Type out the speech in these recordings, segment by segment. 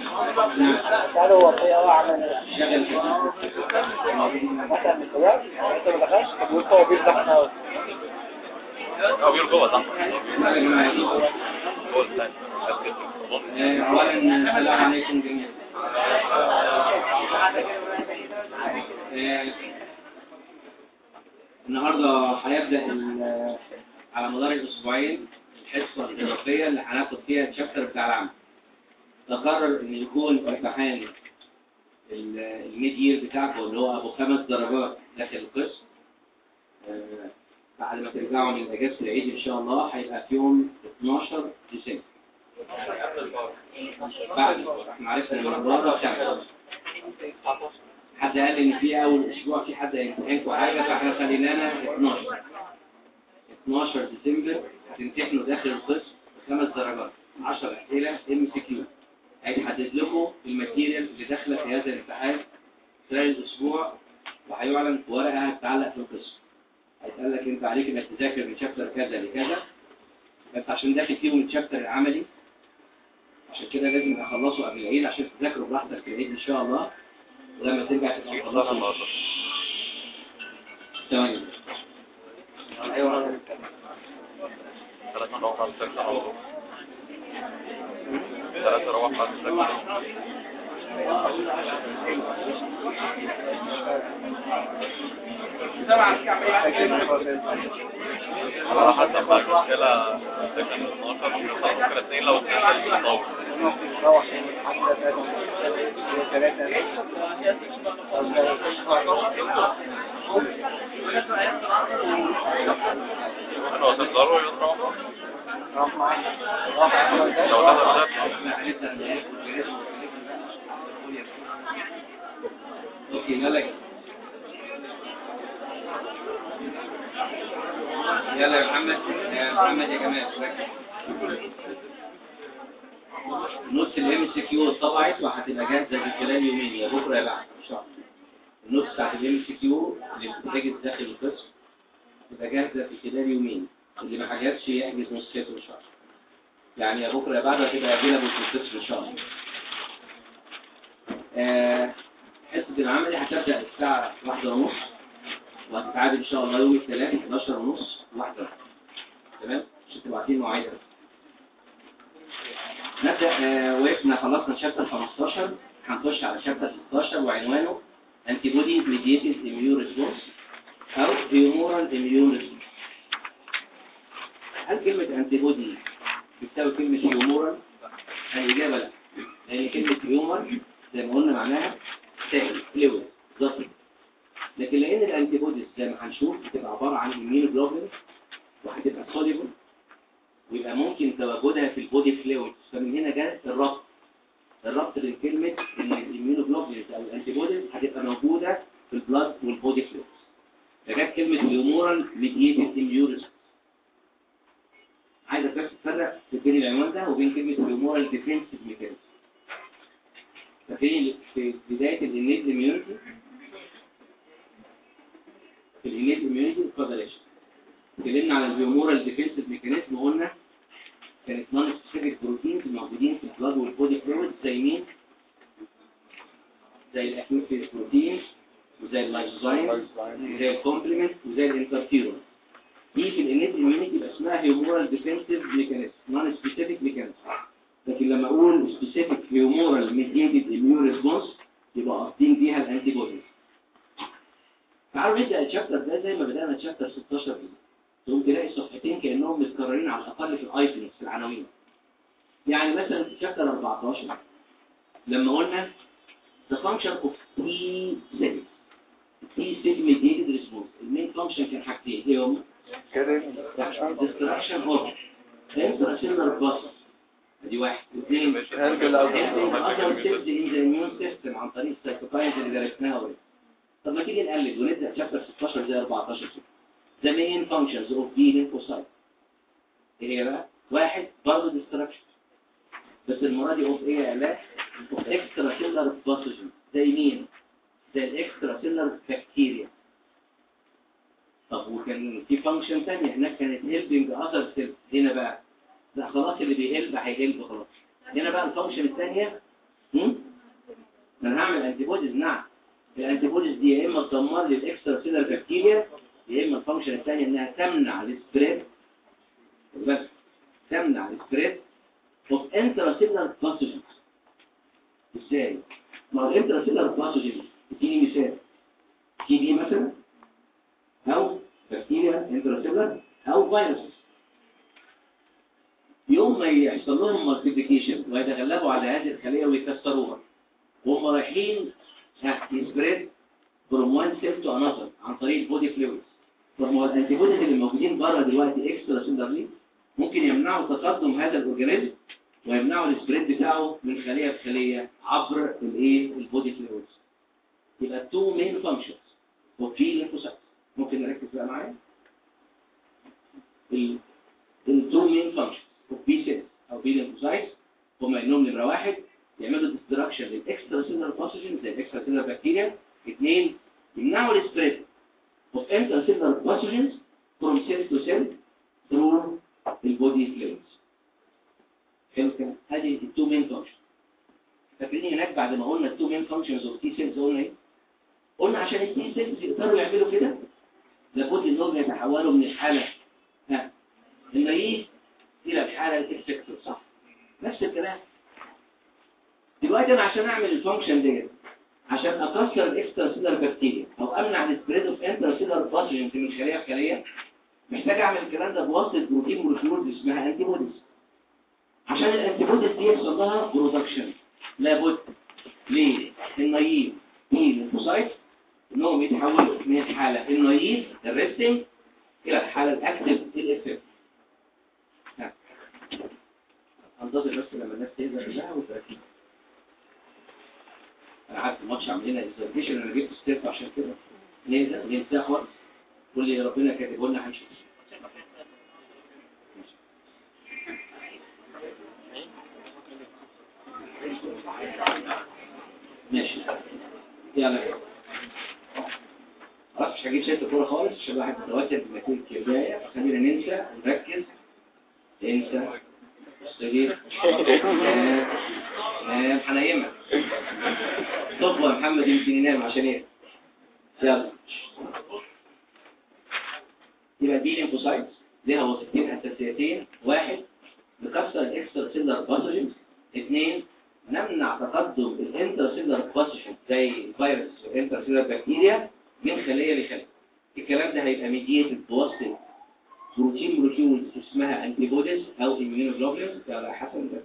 قالوا هو في عمل مثلا من الوقت انت ما دخلش طب بيقول هو بيفتح اه بيقول جوه صح جوه الثاني اولا السلام عليكم جميعا آه، النهارده هيبدا ال- على مدار الاسبوعين الحصه الاضافيه اللي هناخد فيها الشابتر بتاع العمل تقرر ان يكون امتحان ال- الميد يير بتاعكم اللي هو ابو خمس درجات داخل القسم آه، بعد ما ترجعوا من اجازه العيد ان شاء الله هيبقى في يوم 12 ديسمبر بعد احنا عرفنا ان المباراه بتاعت حد قال ان في اول اسبوع في حد هيمتحنكم حاجه فاحنا خلينانا 12 12 ديسمبر هتمتحنوا داخل القسم بخمس درجات 10 اسئله ام سي كيو هيتحدد لكم الماتيريال اللي داخله في هذا الامتحان خلال الاسبوع وهيعلن في ورقه هتتعلق في القسم هيتقال لك انت عليك انك تذاكر من شابتر كذا لكذا بس عشان داخل فيهم الشابتر العملي عشان كده لازم اخلصه قبل العيد عشان تذاكروا براحتك في العيد ان شاء الله ولما ترجع تبقى خلصوا تمام ايوه ثلاثة روح على السكة ثلاثة روح على السكة على حسب بقى المشكلة السكة من 12 ممكن اثنين لو كان التطور روح حتى ثلاثة ممكن لو تقدروا يضربوا راح معانا راح لو معانا ده اوكي مالك يلا يا محمد يا محمد يا جماعه ركز نص الام سي كيو اتطبعت وهتبقى جاهزه في خلال يومين يا بكره يا بعد ان شاء الله النص بتاعت الام سي كيو اللي بتتجد داخل القسم هتبقى جاهزه في خلال يومين اللي ما حجزش يحجز نسخته ان شاء الله يعني يا بكره يا بعد هتبقى افيلابل في القسم ان شاء الله آه، حصه العملي هتبدا الساعه واحدة ونص وهتتعاد ان شاء الله يوم الثلاث 11 ونص واحدة تمام عشان تبقوا عارفين مواعيدها نبدا آه، وقفنا خلصنا شابتر 15 هنخش على شابتر 16 وعنوانه انتي بودي ميديتد اميون ريسبونس او هيومورال اميون ريسبونس هل كلمه انتي بودي بتساوي كلمه هيومورال الاجابه لا لان كلمه هيومر زي ما قلنا معناها سائل فلويد ضغط لكن لان الانتي بوديز زي ما هنشوف بتبقى عباره عن اميونوجلوبولين وهتبقى سوليبل ويبقى ممكن تواجدها في البودي فلويد فمن هنا جاء الربط الربط بين كلمه ان الاميونوجلوبولين او الانتي بوديز هتبقى موجوده في البلاد والبودي فلويد فجت كلمه هيومورال ميديتد اميونوس عايزك بس تفرق بين العنوان ده وبين كلمه هيومورال ديفنسيف ميكانيزم ففي في بداية الانيت اميونيتي في الانيت اميونيتي الكوادريشن اتكلمنا على الهيومورال ديفنسيف ميكانيزم وقلنا كانت نون سبيسيفيك بروتينز موجودين في البلاد والبودي فلويد زي مين؟ زي الاكيوتيف بروتين وزي اللايزوزايم وزي الكومبلمنت وزي الانترفيرون دي في الانيت اميونيتي يبقى اسمها هيومورال ديفنسيف ميكانيزم نون سبيسيفيك ميكانيزم لكن لما اقول سبيسيفيك هيومورال ميديتد اميون ريسبونس يبقى قاصدين بيها الانتي بوديز تعالوا نبدا الشابتر ده زي ما بدانا الشابتر 16 كده تقوم تلاقي الصفحتين كانهم متكررين على الاقل في الايتمز في العناوين يعني مثلا في شابتر 14 لما قلنا the function of T cell T cell mediated response المين فانكشن كان حاجتين ايه هم؟ destruction of intracellular pus دي واحد اثنين other cells in the immune system عن طريق السيتوكاينز اللي درسناها اوريدي طب ما تيجي نقلد ونبدا شابتر 16 زي 14 كده the main functions of B lymphocyte ايه هي بقى؟ واحد برضه destruction بس المرة دي اوف ايه يا علاج؟ اوف اكسترا سيلر باثوجين زي مين؟ زي الاكسترا سيلر بكتيريا طب وكان في فانكشن ثانيه هناك كانت هيلبنج اذر سيلز هنا بقى لا خلاص اللي بيهلب هيهلب خلاص هنا بقى الفانكشن الثانيه هم؟ انا هعمل انتي بوديز نعم الانتي بوديز دي يا اما تدمر لي الاكسترا سيلر بكتيريا يا اما الفانكشن الثانيه انها تمنع السبريد بس تمنع السبريد اوف انترا سيلر باثوجينز ازاي؟ ما هو الانترا سيلر باثوجينز اديني مثال تي بي مثلا او بكتيريا انترا سيلر او فيروس يوم ما يحصل لهم مالتيبيكيشن ويتغلبوا على هذه الخليه ويكسروها وهم رايحين يسبريد فروم وان سيل تو انذر عن طريق البودي فلويدز فهم الانتي بوديز اللي موجودين بره دلوقتي اكسترا سيلرلي ممكن يمنعوا تقدم هذا الاورجانيزم ويمنعوا السبريد بتاعه من خليه لخليه عبر الايه البودي فلويدز يبقى تو مين فانكشنز وفي ليمفوسايت ممكن نركز بقى معايا التو مين فانكشنز بي سيلز او بي ليمفوسايتس هم انهم نمره واحد يعملوا ديستراكشن للاكسترا سيلر باثوجين زي الاكسترا سيلر بكتيريا اثنين يمنعوا السبريد اوف انترا سيلر باثوجينز فروم سيل تو سيل ثرو البودي فلويدز حلو كده هذه التو مين فانكشن فاكرين هناك بعد ما قلنا التو مين فانكشنز اوف تي سيلز قلنا ايه قلنا عشان التي سيلز يقدروا يعملوا كده لابد انهم يتحولوا من الحاله ها النايف الى الحاله الافكتيف صح نفس الكلام دلوقتي انا عشان اعمل الفانكشن ديت عشان اكسر الاكسترا سيلر بكتيريا او امنع السبريد اوف انترا سيلر باثوجينز من خليه لخليه محتاج اعمل الكلام ده بواسطه بروتين مولكيولز اسمها انتي بوديز عشان الانتي بوديز دي يحصل لها برودكشن لابد للنايف للليمفوسايت انهم يتحولوا من الحاله النايف الريستنج الى الحاله الاكتف الافكتيف انتظر بس لما الناس تهدى بالله وتركز انا عارف الماتش عامل لنا اكزربيشن انا جبت ستيرت عشان كده نهدى ننسى خالص كل اللي ربنا كاتبه لنا هنشوف ماشي يلا خلاص مش هجيب سيرة الكورة خالص عشان الواحد متوتر بنتيجة الكبداية خلينا ننسى ونركز انسى استجيب نام نام هنيمك طب يا محمد يمكن ينام عشان ايه يلا يبقى دي ليمفوسايتس ليها وظيفتين اساسيتين واحد نكسر الاكسترا سيلر باثوجينز اثنين نمنع تقدم الانتر سيلر باثوجين زي الفيروس والانتر سيلر بكتيريا من خليه لخليه الكلام ده هيبقى ميديتد بواسطه بروتين مولكيولز اسمها انتي بوديز او immunoglobulins على حسب ده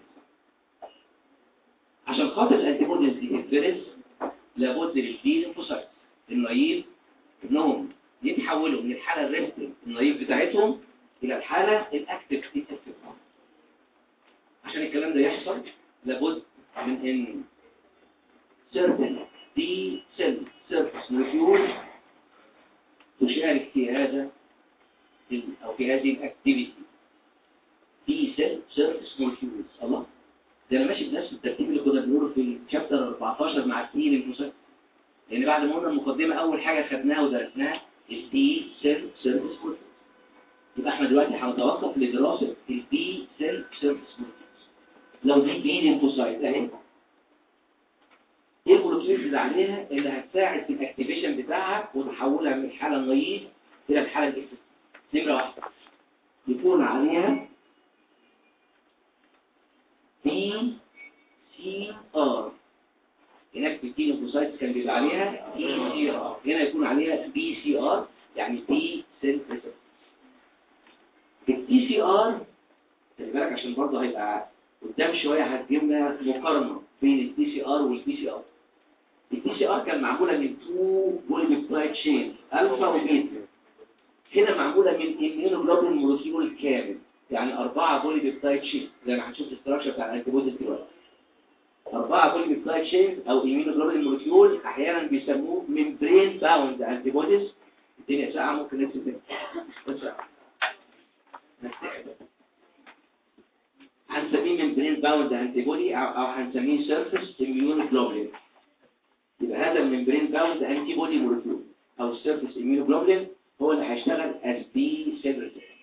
عشان خاطر الانتي بوديز دي تتفرز لابد للبي ليمفوسايتس النايف انهم يتحولوا من الحاله الريستنج النايف بتاعتهم الى الحاله الاكتف اكتف عشان الكلام ده يحصل لابد من ان certain B cell surface molecule تشارك في هذا أو في هذه الأكتيفيتي في سيل سيرفيس مولكيولز الله ده أنا ماشي بنفس الترتيب اللي كنا بنقوله في شابتر 14 مع التي ليمفوسايت لأن بعد ما قلنا المقدمة أول حاجة خدناها ودرسناها البي سيل سيرفيس مولكيولز يبقى احنا دلوقتي هنتوقف لدراسة البي سيل سيرفيس مولكيولز لو دي بي ليمفوسايت اهي ايه المولكيولز اللي عليها اللي هتساعد في الاكتيفيشن بتاعها وتحولها من الحالة النايف إلى الحالة الإكتف نمرة واحدة يكون عليها بي سي ار هناك في التينوفوسايتس كان بيبقى عليها بي سي ار هنا يكون عليها بي سي ار يعني بي سيل ريسبتور البي سي ار خلي بالك عشان برضه هيبقى قدام شويه هتجيبنا مقارنه بين البي سي ار والبي سي ار البي سي ار كان معموله من تو بوليبيبتايد تشين الفا وبيتا هنا معمولة من immunoglobulin مولكيول كامل يعني أربعة بولي بيبتايد شين زي ما هنشوف الاستراكشر بتاع الانتيبوديز دلوقتي أربعة بولي بيبتايد شين أو immunoglobulin مولكيول أحيانا بيسموه membrane bound antibodies الدنيا ساعة ممكن نكتب تاني بس ساعة هنسميه membrane bound antibody أو, أو هنسميه surface immunoglobulin يبقى هذا الممبرين باوند antibody مولكيول أو surface immunoglobulin هو اللي هيشتغل as B cell receptor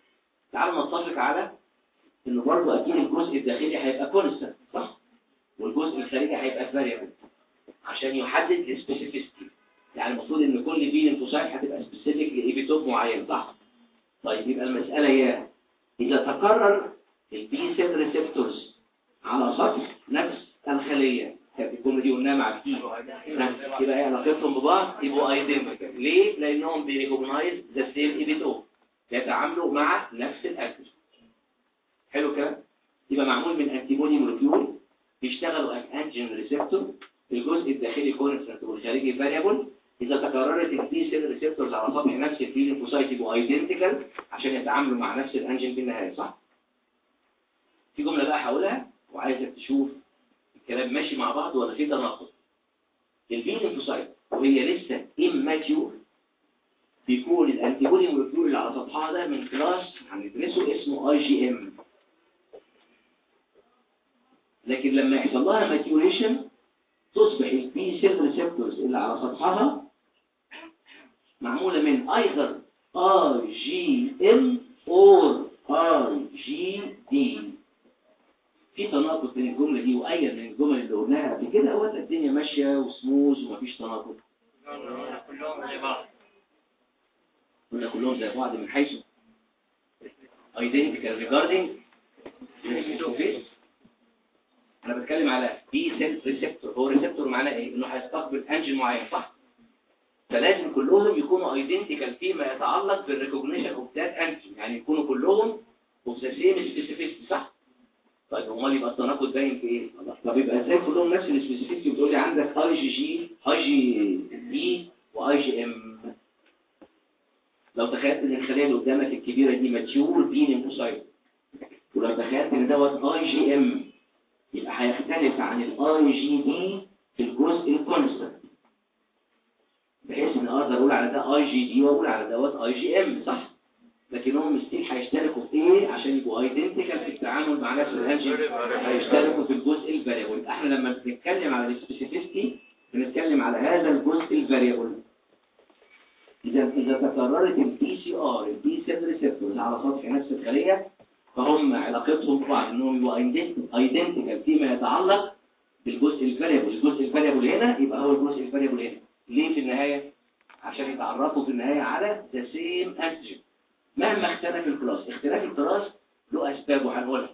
تعالوا نتفق على انه برضه اكيد الجزء الداخلي هيبقى كونستنت صح الجزء الخارجي هيبقى فاريبل عشان يحدد السبيسيفيستي يعني المفروض ان كل بي ليمفوسايت هتبقى سبيسيفيك لايبيتوب معين صح طيب يبقى المساله هي اذا تكرر البي سيل ريسبتورز على سطح نفس الخليه كانت الجمله دي قلناها مع التي يبقى ايه علاقتهم ببعض يبقوا ايدنتيكال ليه لانهم بيريكوجنايز ذا سيم ايبيتوب يتعاملوا مع نفس الاكل حلو كده يبقى معمول من انتيبودي مولكيول بيشتغلوا as انجين ريسبتور الجزء الداخلي كونستنت والخارجي فاريبل اذا تكررت البي سيل ريسبتورز على سطح نفس البي ليمفوسايت يبقوا ايدنتيكال عشان يتعاملوا مع نفس الانجين في النهايه صح في جمله بقى هقولها وعايزك تشوف الكلام ماشي مع بعض ولا في تناقض البي ليمفوسايت وهي لسه immature بيكون الانتيبودي مولكيول اللي على سطحها ده من كلاس هندرسه اسمه اي جي ام لكن لما يحصل لها ماتيوريشن تصبح البي سيل ريسبتورز اللي على سطحها معمولة من ايذر اي جي ام اور اي جي دي في تناقض بين الجملة دي واي من الجمل اللي قلناها قبل كده هو الدنيا ماشية وسموز ومفيش تناقض كلهم زي بعض قلنا كلهم زي بعض من حيث identical regarding face انا بتكلم على بي سيل ريسبتور هو ريسبتور معناه ايه انه هيستقبل انجين معين صح فلازم كلهم يكونوا ايدنتيكال فيما يتعلق بالريكوجنيشن اوف ذات انجين يعني يكونوا كلهم اوف ذا سيم سبيسيفيستي صح طيب امال يبقى التناقض باين في ايه طب يبقى ازاي كلهم نفس السبيسيفيستي بتقول لي عندك اي جي جي اي جي دي واي جي ام لو تخيلت ان الخليه اللي قدامك الكبيره دي ماتيور بي ليمفوسايت ولو تخيلت ان دوت اي جي ام يبقى هيختلف عن الاي جي دي في الجزء الكونستنت بحيث ان اقدر اقول على ده اي جي دي واقول على دوت اي جي ام صح لكنهم ستيل هيشتركوا في ايه عشان يبقوا ايدنتيكال في التعامل مع نفس الانجين هيشتركوا في الجزء الفاريبل احنا لما بنتكلم على السبيسيفيستي بنتكلم على هذا الجزء الفاريبل اذا اذا تكررت البي سي ار البي سيل ريسبتورز على سطح نفس الخليه فهم علاقتهم ببعض انهم يبقوا ايدنتيكال فيما يتعلق بالجزء الفاريبل الجزء الفاريبل هنا يبقى هو الجزء الفاريبل هنا ليه في النهايه عشان يتعرفوا في النهايه على ذا سيم انتيجين مهما اختلف الكلاس اختلاف الكلاس له اسباب وهنقولها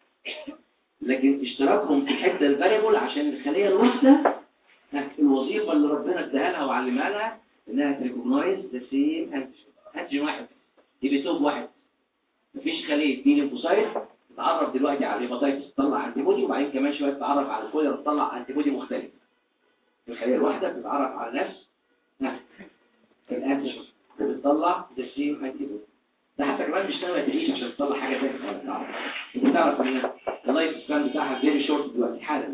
لكن اشتراكهم في الحته الفاريبل عشان الخليه الواحده الوظيفه اللي ربنا اداها لها وعلمها لها انها تريكوجنايز ذا سيم انتيجين انتيجين واحد يبقى واحد مفيش خليه دي ليمفوسايت تتعرف دلوقتي على الهيباتايتس تطلع انتي بودي وبعدين كمان شويه تتعرف على الكوليرا تطلع انتي بودي مختلف الخليه الواحده بتتعرف على نفس الانتيجين وبتطلع ذا سيم انتي بودي ده حتى كمان مش ناوي تعيش عشان تطلع حاجه ثانيه خالص تعرف انت تعرف ان اللايف سبان بتاعها فيري شورت دلوقتي حالا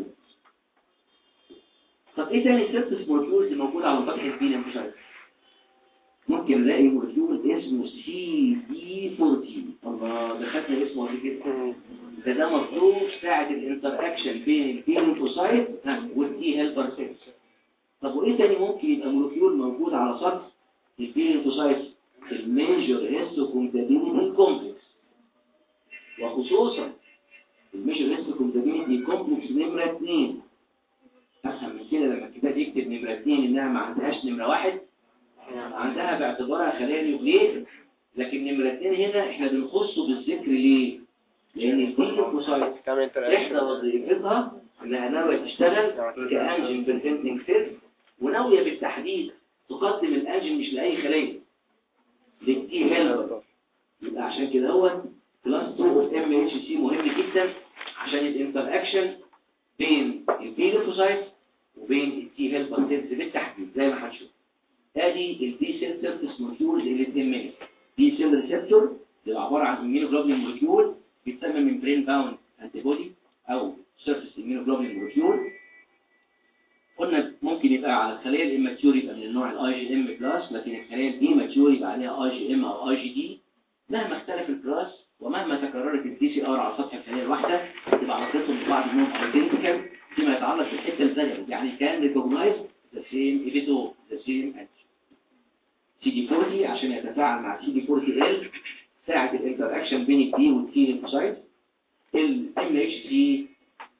طب ايه تاني سيرفس مولكيولز موجوده على سطح البي ليمفوسايت ممكن نلاقي مولكيول اسمه سي دي 40 الله ده خدنا اسمه قبل كده ده ده مطلوب ساعة الانتر اكشن بين البي ليمفوسايت والتي هيلبر سيلز طب وايه تاني ممكن يبقى مولكيول موجود على سطح البي ليمفوسايت الميجر هيستوكومتابيليتي كومبلكس وخصوصا الميجر هيستوكومتابيليتي كومبلكس نمرة 2 افهم من كده لما الكتاب يكتب نمرة 2 انها ما عندهاش نمرة واحد عندها باعتبارها خلايا نيوكلير لكن نمرة 2 هنا احنا بنخصه بالذكر ليه؟ لان البيليوكوسايت احدى وظيفتها انها ناوية تشتغل كانجين بريزنتنج سيل وناوية بالتحديد تقدم الانجين مش لاي خلية للتي هيلبر يبقى عشان كده هو كلاس 2 اوف ام اتش سي مهم جدا عشان الانتر اكشن بين البيليوكوسايت وبين التي هيلبر سيلز بالتحديد زي ما هنشوف ادي البي سيل سيرفيس مولكيول اللي اتنمت بي سيل ريسبتور اللي عباره عن اميونوجلوبولين مولكيول بيتسمى ممبرين باوند انتي بودي او سيرفيس اميونوجلوبولين مولكيول قلنا ممكن يبقى على الخليه الاماتيور يبقى من النوع الاي جي ام بلس لكن الخليه الدي ماتيور يبقى عليها اي جي ام او اي جي دي مهما اختلف الكلاس ومهما تكررت الدي سي ار على سطح الخليه الواحده تبقى علاقتهم ببعض انهم ايدنتيكال فيما يتعلق بالحته الفاريبل يعني كان ريكوجنايز ذا سيم ايفيتو ذا سيم انتي سي دي 40 عشان يتفاعل مع سي دي 40 ال ساعة الانتر اكشن بين الدي والتي ليمفوسايت الام اتش سي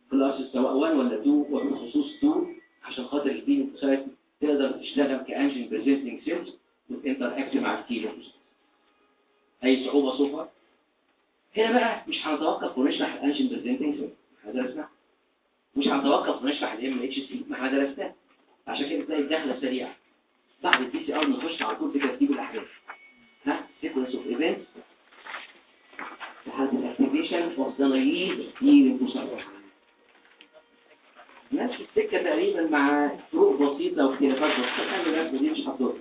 كلاس سواء 1 ولا 2 وبالخصوص 2 عشان خاطر البي ليمفوسايت تقدر تشتغل كانجين بريزنتنج سيلز وتنتر اكت مع التي ليمفوسايت اي صعوبه صفر هنا بقى مش هنتوقف ونشرح الانجين بريزنتنج سيلز احنا درسناه مش هنتوقف ونشرح الام اتش سي ما احنا درسناه عشان كده تلاقي الدخله سريعه بعد البي سي ار نخش على طول في ترتيب الاحداث ها سيكونس اوف ايفنتس لحد الاكتيفيشن اوف ذا نايف دي ليمفوسايت نفس السكه تقريبا مع فروق بسيطه واختلافات بسيطه خلي بالك دي مش هتضر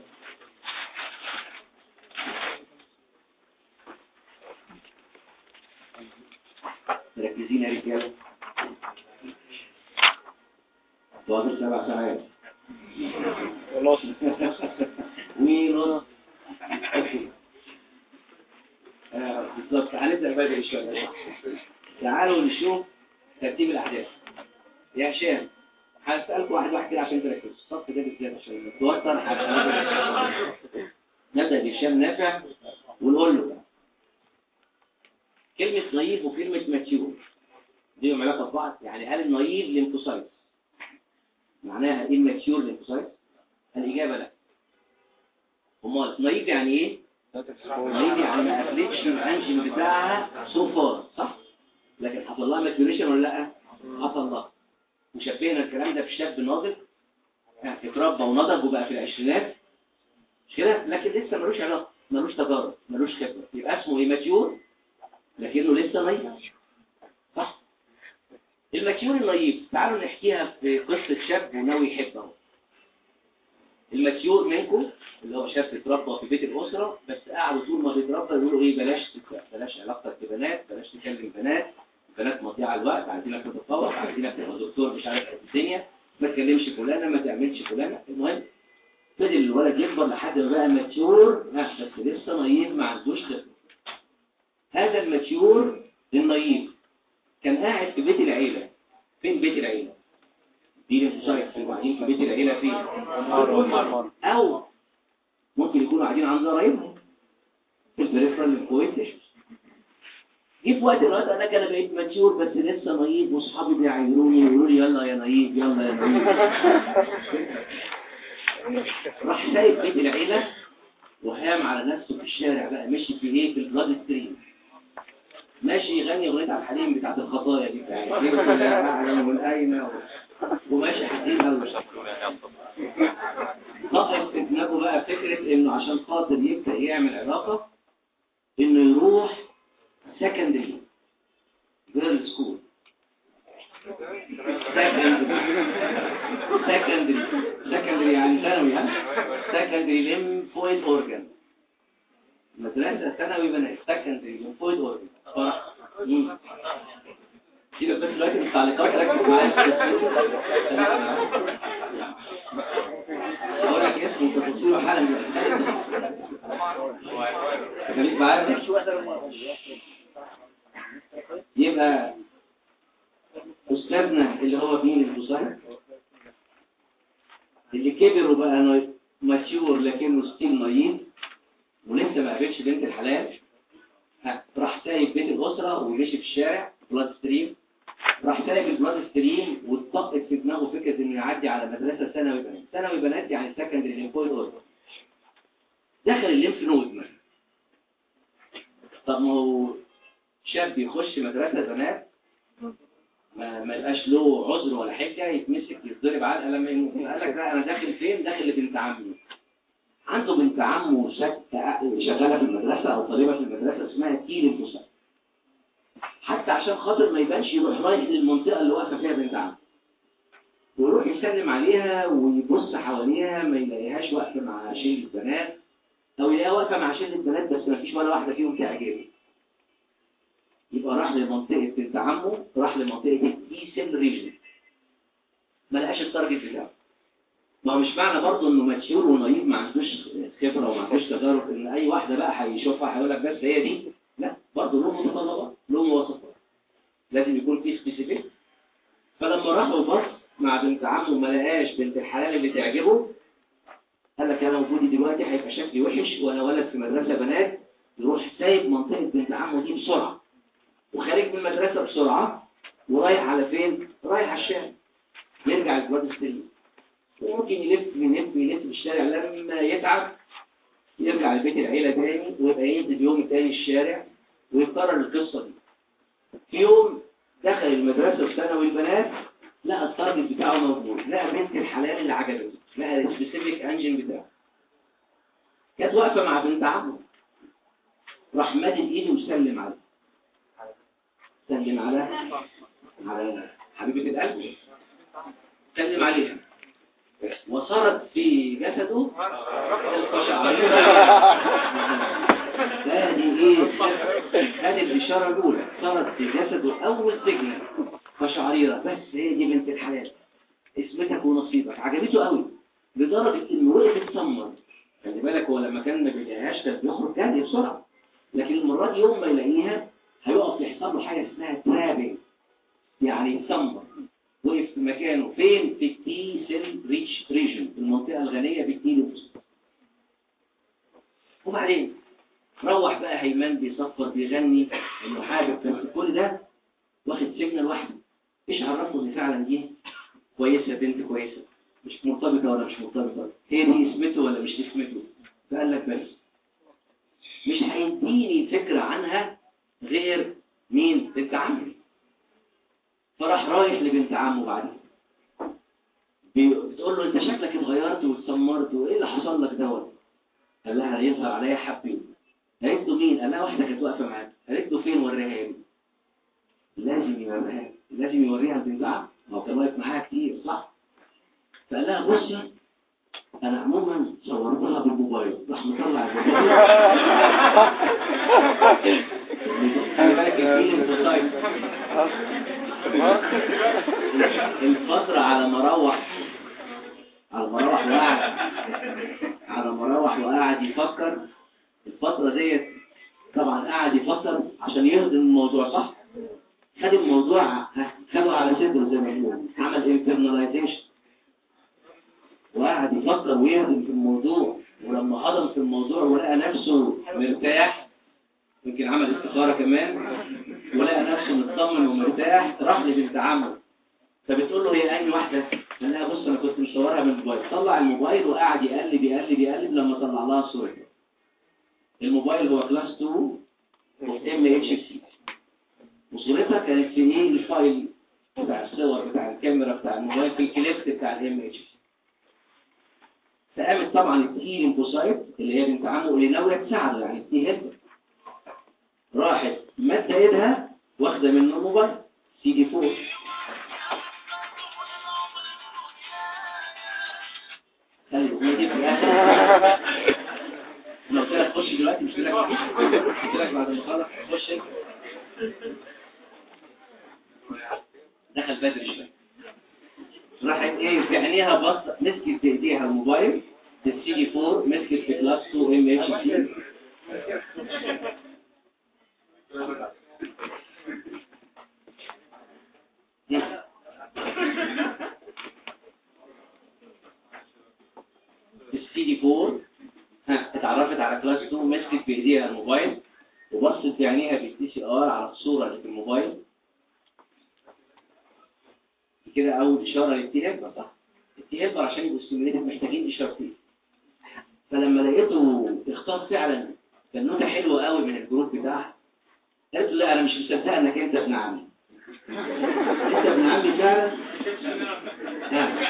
مركزين يا رجاله فاضل سبع ساعات خلاص ونص أوكي. آه، بالظبط هنبدأ بدري شوية تعالوا نشوف ترتيب الأحداث يا هشام هسألكم واحد واحد كده عشان تركزوا الصف ده بالذات عشان توتر نبدأ بهشام نافع ونقول له كلمة نايف وكلمة ماتيور ليهم علاقة ببعض يعني هل النايف ليمفوسايتس معناها ايه الماتيور ليمفوسايتس الإجابة لا امال نايف يعني ايه نايف يعني ما قفلتش الانجن بتاعها سو فار صح لكن حصل لها ماتيوريشن ولا لا حصل لها وشبهنا الكلام ده في شاب ناضج يعني اتربى ونضج وبقى في العشرينات مش كده لكن لسه ملوش علاقه ملوش تجارب ملوش خبره يبقى اسمه ايه ماتيور لكنه لسه نايف صح الماتيور النايف تعالوا نحكيها في قصه شاب وناوي يحب اهو الماتيور منكم اللي هو شاب اتربى في بيت الاسره بس قعدوا طول ما بيتربى يقولوا ايه بلاش تت- بلاش علاقتك ببنات بلاش تكلم بنات بنات مضيعه الوقت عايزينك تتفوق عايزينك تبقى دكتور مش عارف إيه في الدنيا ما تكلمش فلانه ما تعملش فلانه المهم فضل الولد يكبر لحد ما بقى ماتيور ها بس لسه نايف ما عندوش خبره هذا الماتيور النايف كان قاعد في بيت العيله فين بيت العيله دي الانفصال وبعدين في بيت العيله فين او ممكن يكونوا قاعدين عند قرايبهم في البريفرال للكويتش جه في وقت الوقت انا كان بقيت ماتيور بس لسه نايف واصحابي بيعايروني يقولوا لي يلا يا نايف يلا يا نايف راح سايب بيت العيله وهام على نفسه في الشارع بقى مشي في ايه في البلاد ستريم ماشي يغني اغنيه عبد الحليم بتاعت الخطايا دي بتاعت جبت لا اعلم والايمه وماشي حزين قوي نقل في دماغه بقى فكرة انه عشان خاطر يبدأ يعمل علاقة انه يروح سكندري جيرل سكول سكندري سكندري يعني ثانوي ها سكندري ليمفويد اورجان مدرسة ثانوي بنات سكندري ليمفويد اورجان فرح مم. كده بس دلوقتي في التعليقات ركز معايا اقول لك اسمه تفاصيله حالا خليك معايا يبقى استاذنا اللي هو مين البوصاري اللي كبر وبقى ناي- ماتيور لكنه ستيل نايم ولسه ما قابلش بنت الحلال ها، راح سايب بيت الاسره ومشي في الشارع بلاد ستريم راح سايب البلاد ستريم واتطقت في دماغه فكره انه يعدي على مدرسه ثانوي بنات ثانوي بنات يعني سكندري ليمفويد اورجن دخل الليمف نود مثلا طب ما هو شاب يخش مدرسه بنات ما ما يبقاش له عذر ولا حجه يتمسك يتضرب علقه لما يموت قال لك لا انا داخل فين داخل لبنت عمي عنده بنت عمه شك- شغاله في المدرسه او طالبه في المدرسه اسمها تيل البوصه حتى عشان خاطر ما يبانش يروح رايح للمنطقه اللي واقفه فيها بنت عمه ويروح يسلم عليها ويبص حواليها ما يلاقيهاش واقفه مع شله بنات او يلاقيها واقفه مع شله بنات بس ما فيش ولا واحده فيهم تعجبه يبقى راح لمنطقه بنت عمه راح لمنطقه الديسل ريجن ما لقاش التارجت بتاعه ما هو مش معنى برضه انه ماتيور ونايف ما عندوش خبره وما عندوش تجارب ان اي واحده بقى هيشوفها هيقول لك بس هي دي لا برضه له متطلبات له مواصفات لازم يكون في سبيسيفيك فلما راح وبص مع بنت عمه ما لقاش بنت الحلال اللي تعجبه قال لك انا وجودي دلوقتي هيبقى شكلي وحش وانا ولد في مدرسه بنات يروح سايب منطقه بنت عمه دي بسرعه وخارج من المدرسه بسرعه ورايح على فين رايح على الشارع يرجع الجواد السليم وممكن يلف يلف يلف في الشارع لما يتعب يرجع لبيت العيلة تاني ويبقى ينزل يوم تاني الشارع ويكرر القصة دي في يوم دخل المدرسة في ثانوي البنات لقى التارجت بتاعه موجود لقى بنت الحلال اللي عجبته لقى السبيسيفيك انجن بتاعه كانت واقفة مع بنت عمه راح مادد ايده وسلم عليها سلم على على حبيبة القلب سلم عليها وصارت في جسده هذه ايه هذه الاشاره الاولى صارت في جسده اول سجن قشعريره بس هي دي بنت الحلال اسمتك ونصيبك عجبته قوي لدرجه انه وقف اتسمر خلي بالك هو لما كان ما بيلاقيهاش كان بيخرج جري بسرعه لكن المره دي يوم ما يلاقيها هيقف يحصل له حاجه اسمها ترابنج يعني يتسمر وقف في مكانه فين في التي سيل ريتش ريجن المنطقه الغنيه بالتيلوس وبعدين روح بقى هيمان بيصفر بيغني انه حابب بس كل ده واخد سجن لوحده ايش عرفه ان فعلا دي كويسه بنت كويسه مش مرتبطه ولا مش مرتبطه هي دي اسمته ولا مش اسمته فقال لك بس مش هيديني فكره عنها غير مين بنت عمي فراح رايح لبنت عمه بعدين بتقول له انت شكلك اتغيرت واتسمرت وايه اللي حصل لك دوت قال لها يظهر عليا حبي قالت له مين قال لها واحده كانت واقفه معاك قالت له فين وريها لي لازم يوريها لازم يوريها لبنت عمه هو كان واقف معاها كتير صح فقال لها بصي انا عموما صورتها بالموبايل راح مطلع الموبايل خلي بالك الفيلم الفترة على ما روح على ما روح وقعد على ما روح وقعد يفكر الفترة ديت طبعا قعد يفكر عشان يهضم الموضوع صح خد الموضوع خده على صدره زي ما بيقولوا عمل انترناليزيشن وقعد يفكر ويهضم في الموضوع ولما هضم في الموضوع ولقى نفسه مرتاح يمكن عمل استخارة كمان ولقى نفسه مطمن ومرتاح راح لبنت عمه فبتقول له هي انهي واحده قال لها بص انا كنت مصورها من الموبايل طلع الموبايل وقعد يقلب يقلب يقلب لما طلع لها الصوره الموبايل هو كلاس 2 ام اتش سي وصورتها كانت في ايه الفايل بتاع الصور بتاع الكاميرا بتاع الموبايل في الكليبت بتاع الام اتش سي فقامت طبعا التي ليمفوسايت اللي هي بنت عمه اللي ناويه تساعده يعني التي هيلبر راحت مادة ايدها واخدة منه موبايل سي دي 4 خلي الأغنية دي في الآخر أنا قلت لك خش دلوقتي مش قلت لك قلت لك بعد ما خلص خش انت دخل بدري شوية راحت ايه في عينيها بص مسكت بايديها الموبايل السي دي 4 مسكت في كلاس 2 ام اتش سي السي دي 4 ها اتعرفت على كلاس 2 مسكت بايديها الموبايل وبصت بعينيها بالتي سي ار على الصوره اللي في الموبايل كده اول اشاره للتي هيلبر صح التي هيلبر عشان يبقوا ستيميليتد محتاجين اشارتين فلما لقيته اختار فعلا بنوته حلوه قوي من الجروب بتاعها قالت له لا انا مش مصدقه انك انت ابن عمي انت ابن عمي فعلا ها.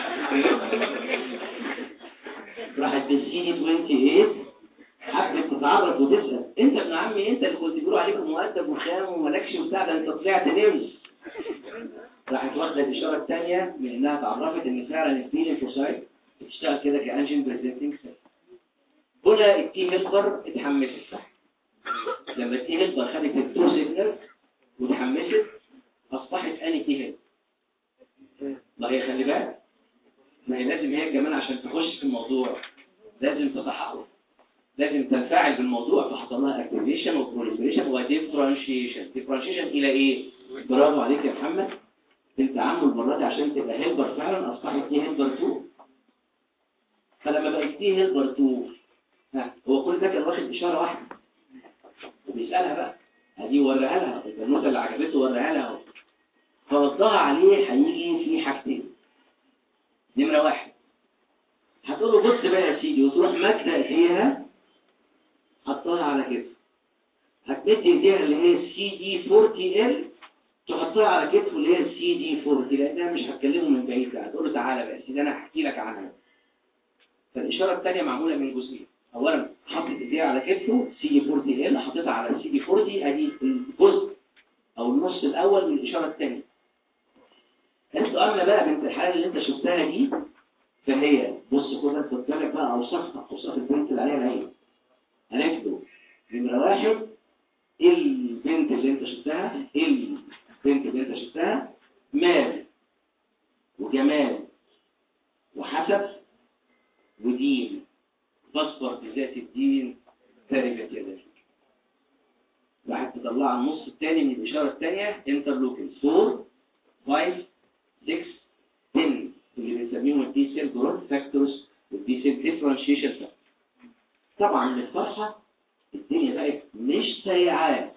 راحت تسيني 28 حبت تتعرف وتسال انت ابن عمي انت اللي كنت بيقولوا عليك مؤدب وخام ومالكش وبتاع ده انت طلعت نمس راحت واخده الاشاره الثانيه من انها اتعرفت ان فعلا التي ليمفوسايت بتشتغل كده كانجين بريزنتنج سيل هنا التي هيلبر اتحمست صح لما التي هيلبر خدت التو سيجنال وتحمست اصبحت اني تي هيلبر ما هي خلي بالك ما هي لازم هي كمان عشان تخش في الموضوع لازم تتحرك لازم تنفعل بالموضوع فحصل لها اكتيفيشن وبروليفريشن وديفرنشيشن ديفرنشيشن الى ايه برافو عليك يا محمد انت عامل المره دي عشان تبقى هيلبر فعلا اصبحت تي هيلبر 2 فلما بقت تي هيلبر 2 ها هو كل ده كان واخد اشاره واحده وبيسالها بقى ادي وريها لها البنوته اللي عجبته وريها لها اهو فردها عليه هيجي في حاجتين نمرة واحد هتقول له بص بقى يا سيدي وتروح ماكنة ايديها حطها على كتفه هتمد ايديها اللي هي السي دي 40 ال تحطها على كتفه اللي هي السي دي 40 لانها مش هتكلمه من بعيد هتقول له تعالى بقى يا سيدي انا هحكي لك عنها فالاشاره الثانيه معموله من جزئين اولا حطت ايديها على كتفه سي دي 40 ال حطيتها على السي دي 40 ادي الجزء او النص الاول من الاشاره الثانيه قالت له اما بقى بنت الحلال اللي انت شفتها دي فهي بص كده خد بالك بقى اوصافها اوصاف البنت اللي عليها العين قالت له نمره واحد ايه البنت اللي انت شفتها ايه البنت اللي انت شفتها مال وجمال وحسب ودين فاصبر بذات الدين تربت يدك واحد تطلع النص الثاني من الاشاره الثانيه انترلوكين 4 5 6 10 اللي بنسميهم الدي سيل جروث فاكتورز والدي سيل ديفرنشيشن فاكتورز طبعا للفرحه الدنيا بقت مش سيعان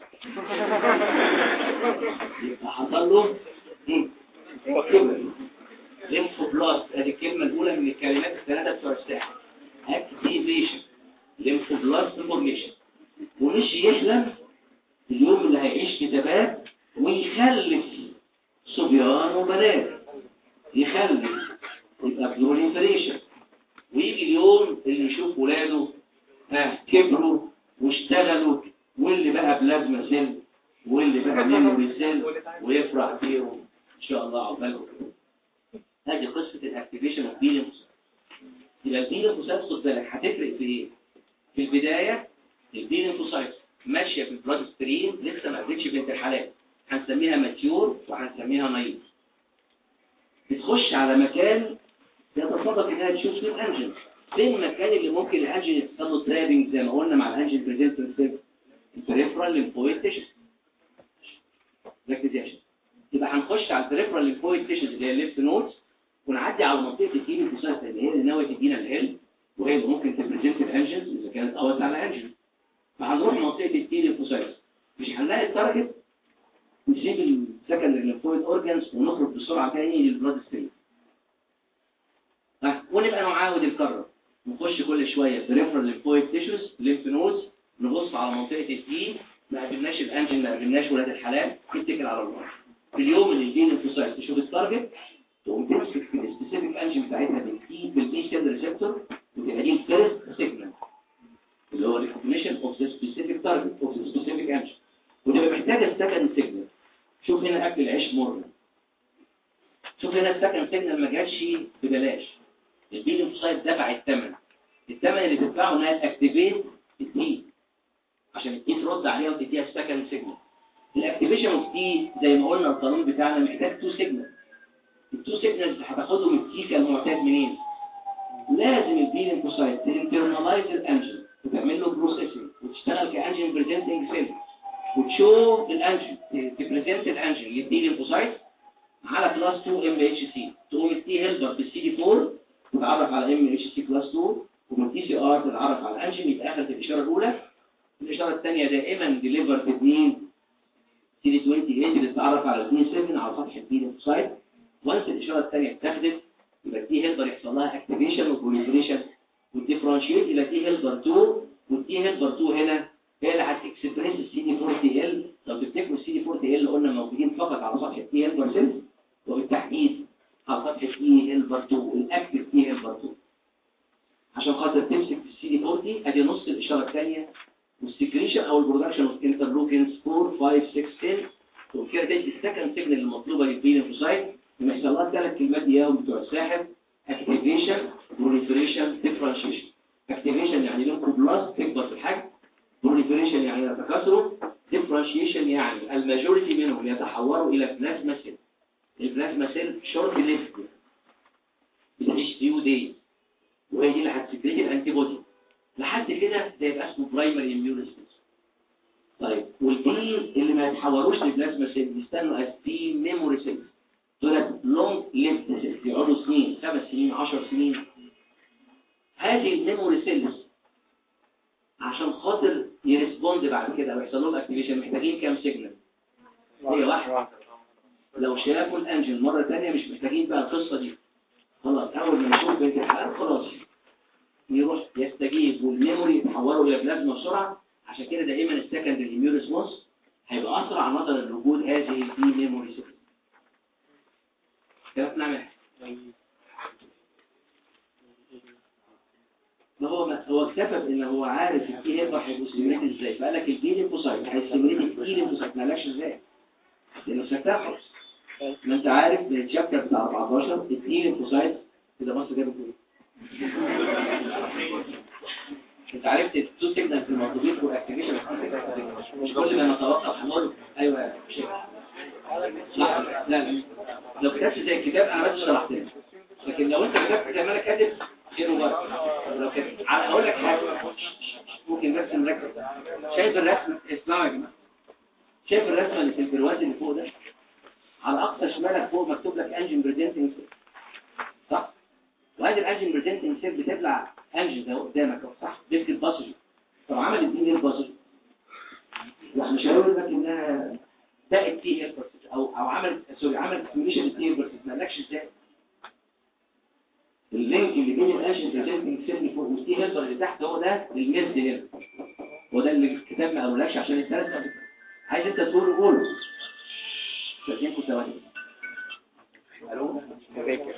يبقى حصل له ايه كبر ليمفوبلاست ادي الكلمه الاولى من الكلمات الثلاثه بتوع الساحه اكتيفيشن ليمفوبلاست فورميشن ومش يحلم اليوم اللي هيعيش في ثبات ويخلف صبيان وبنات يخلف يبقى بروليفريشن ويجي اليوم اللي يشوف ولاده ها كبروا واشتغلوا واللي بقى بلازما سيل واللي بقى ميموري سيل ويفرح فيهم ان شاء الله عقبالهم هذه قصه الاكتيفيشن اوف بيلينفوسايت يبقى البيلينفوسايت خد بالك هتفرق في ايه؟ في البدايه البيلينفوسايت ماشيه في البلاد ستريم لسه ما قابلتش بنت الحلال هنسميها ماتيور وهنسميها نايف بتخش على مكان يتصادف انها تشوف فيه الانجن فين المكان اللي ممكن الانجن يحصل له ترابنج زي ما قلنا مع الانجن بريزنتنس البريفرال ليمفويد تيشوز ركز يا شباب يبقى هنخش على البريفرال ليمفويد تيشوز اللي هي الليفت نودز ونعدي على منطقه الكيميكوسايت اللي هي اللي ناويه تدينا العلم وهي اللي ممكن تبريزنت الانجنز اذا كانت قوت على انجن فهنروح منطقه الكيميكوسايت مش هنلاقي التارجت نسيب السكندري ليمفويد اورجانز ونخرج بسرعه تاني للبلاد ستريم ونبقى نعاود الكره نخش كل شويه بريفرال ليمفويد تيشوز ليمف نودز نبص على منطقه الدي ما قابلناش الانجن ما قابلناش ولاد الحلال نتكل على الله في اليوم اللي الدي ليمفوسايت تشوف التارجت تقوم تمسك في السبيسيفيك انجن بتاعتها بالتي بالتي سيل ريسبتور وتبقى دي الفيرست سيجنال اللي هو ريكوجنيشن اوف ذا سبيسيفيك تارجت اوف ذا سبيسيفيك انجن وتبقى محتاجه السكند سيجنال شوف هنا اكل العيش مر شوف هنا السكند سيجنال ما جاتش ببلاش البيلينفوسايت دفع الثمن الثمن اللي تدفعه انها تاكتيفيت التي عشان التي ترد عليها وتديها السكند سيجنال الاكتيفيشن اوف تي زي ما قلنا القانون بتاعنا محتاج تو سيجنال التو سيجنالز هتاخدهم التي كالمعتاد منين لازم البيلينفوسايت تنترنالايز الانجن وتعمل له بروسيسنج وتشتغل كانجن بريزنتنج سيل وتشوف الانجن تبريزنت الانجن للبيلينفوسايت على كلاس 2 ام اتش سي تقوم التي هيلبر بالسي دي 4 تتعرف على ام اتش سي كلاس 2 ومن تي سي ار تتعرف على الانجن يبقى اخذت الاشاره الاولى الاشاره الثانيه دائما ديليفر باثنين سي دي 28 اللي تتعرف على 2 7 على سطح البيلينفوسايت وانس الاشاره الثانيه اتخذت يبقى التي هيلبر يحصل لها اكتيفيشن وبروليفريشن والديفرنشيت الى تي هيلبر 2 والتي هيلبر 2 هنا هي اللي هتكسبريس السي دي 4 تي ال لو تفتكروا السي دي 4 تي ال قلنا موجودين فقط على سطح التي هيلبر سيلز وبالتحديد على سطح التي هيلبر 2 الاكتف تي هيلبر 2 عشان خاطر تمسك في السي دي 40 ادي نص الاشاره الثانيه والسكريشن او البرودكشن اوف انترلوكينز 4 5 6 10 وكده تدي السكند سيجنال المطلوبه للبيلينفوسايت لما يحصل لها ثلاث كلمات اياهم بتوع الساحب اكتيفيشن بروليفريشن ديفرنشيشن اكتيفيشن يعني لهم بلاس تكبر في الحجم بروليفريشن يعني يتكاثروا ديفرنشيشن يعني الماجوريتي منهم يتحولوا الى بلازما سيل البلازما سيل شورت ليفت بتعيش فيو دايز وهي دي اللي هتسكريت الانتي بودي لحد كده ده يبقى اسمه برايمري اميون ريسبونس طيب والدي اللي ما يتحولوش لبلازما سيل بيستنوا از دي ميموري سيلز دول لونج ليفت سيلز يقعدوا سنين خمس سنين 10 سنين هذه الميموري سيلز عشان خاطر يرسبوند بعد كده ويحصل لهم اكتيفيشن محتاجين كام سيجنال هي واحده لو شافوا الانجن مرة تانية مش محتاجين بقى القصة دي خلاص اول ما نشوف بنت الحلال خلاص يروح يستجيب والميموري يتحولوا الى بلازما بسرعة عشان كده دائما السكندري اميون ريسبونس هيبقى اسرع نظرا لوجود هذه في ميموري سيستم كلام نعمل ما هو ما هو اكتفى ان هو عارف التي هيبقى هيبقى ازاي فقال لك البي ليمفوسايت هيستمريت التي ليمفوسايت مالكش ازاي لانه سكتها خلاص ما انت عارف من الشابتر بتاع 14 التي ليمفوسايت كده مصر جابت ايه انت عرفت التو سيجنال الموجودين والاكتيفيشن مش كل ما نتوقف هنقول ايوه مش لا لا لا لو كتبت زي الكتاب انا بس شرحت لك لكن لو انت كتبت زي ما انا كاتب خير وبركه لو كتبت اقول لك حاجه ممكن بس نركز شايف الرسم اسمعوا يا جماعه شايف الرسمه اللي في البرواز اللي فوق ده على اقصى شمالك فوق مكتوب لك انجن بريزنتنج صح وهذه الانجن بريزنتنج سيل بتبلع انجن ده قدامك اهو صح ديسك الباسج طب عمل الدين الباسج يعني مش هيقول لك انها ده التي هيربرس او او عمل سوري عمل كوميشن التي هيربرس ما قالكش ازاي اللينك اللي بين الانجن بريزنتنج سيل اللي فوق والتي هيربر اللي تحت هو ده الميرد هنا وده اللي الكتاب ما قالولكش عشان الثلاث عايز انت تقول قول ترجمكم ثواني الو فاكر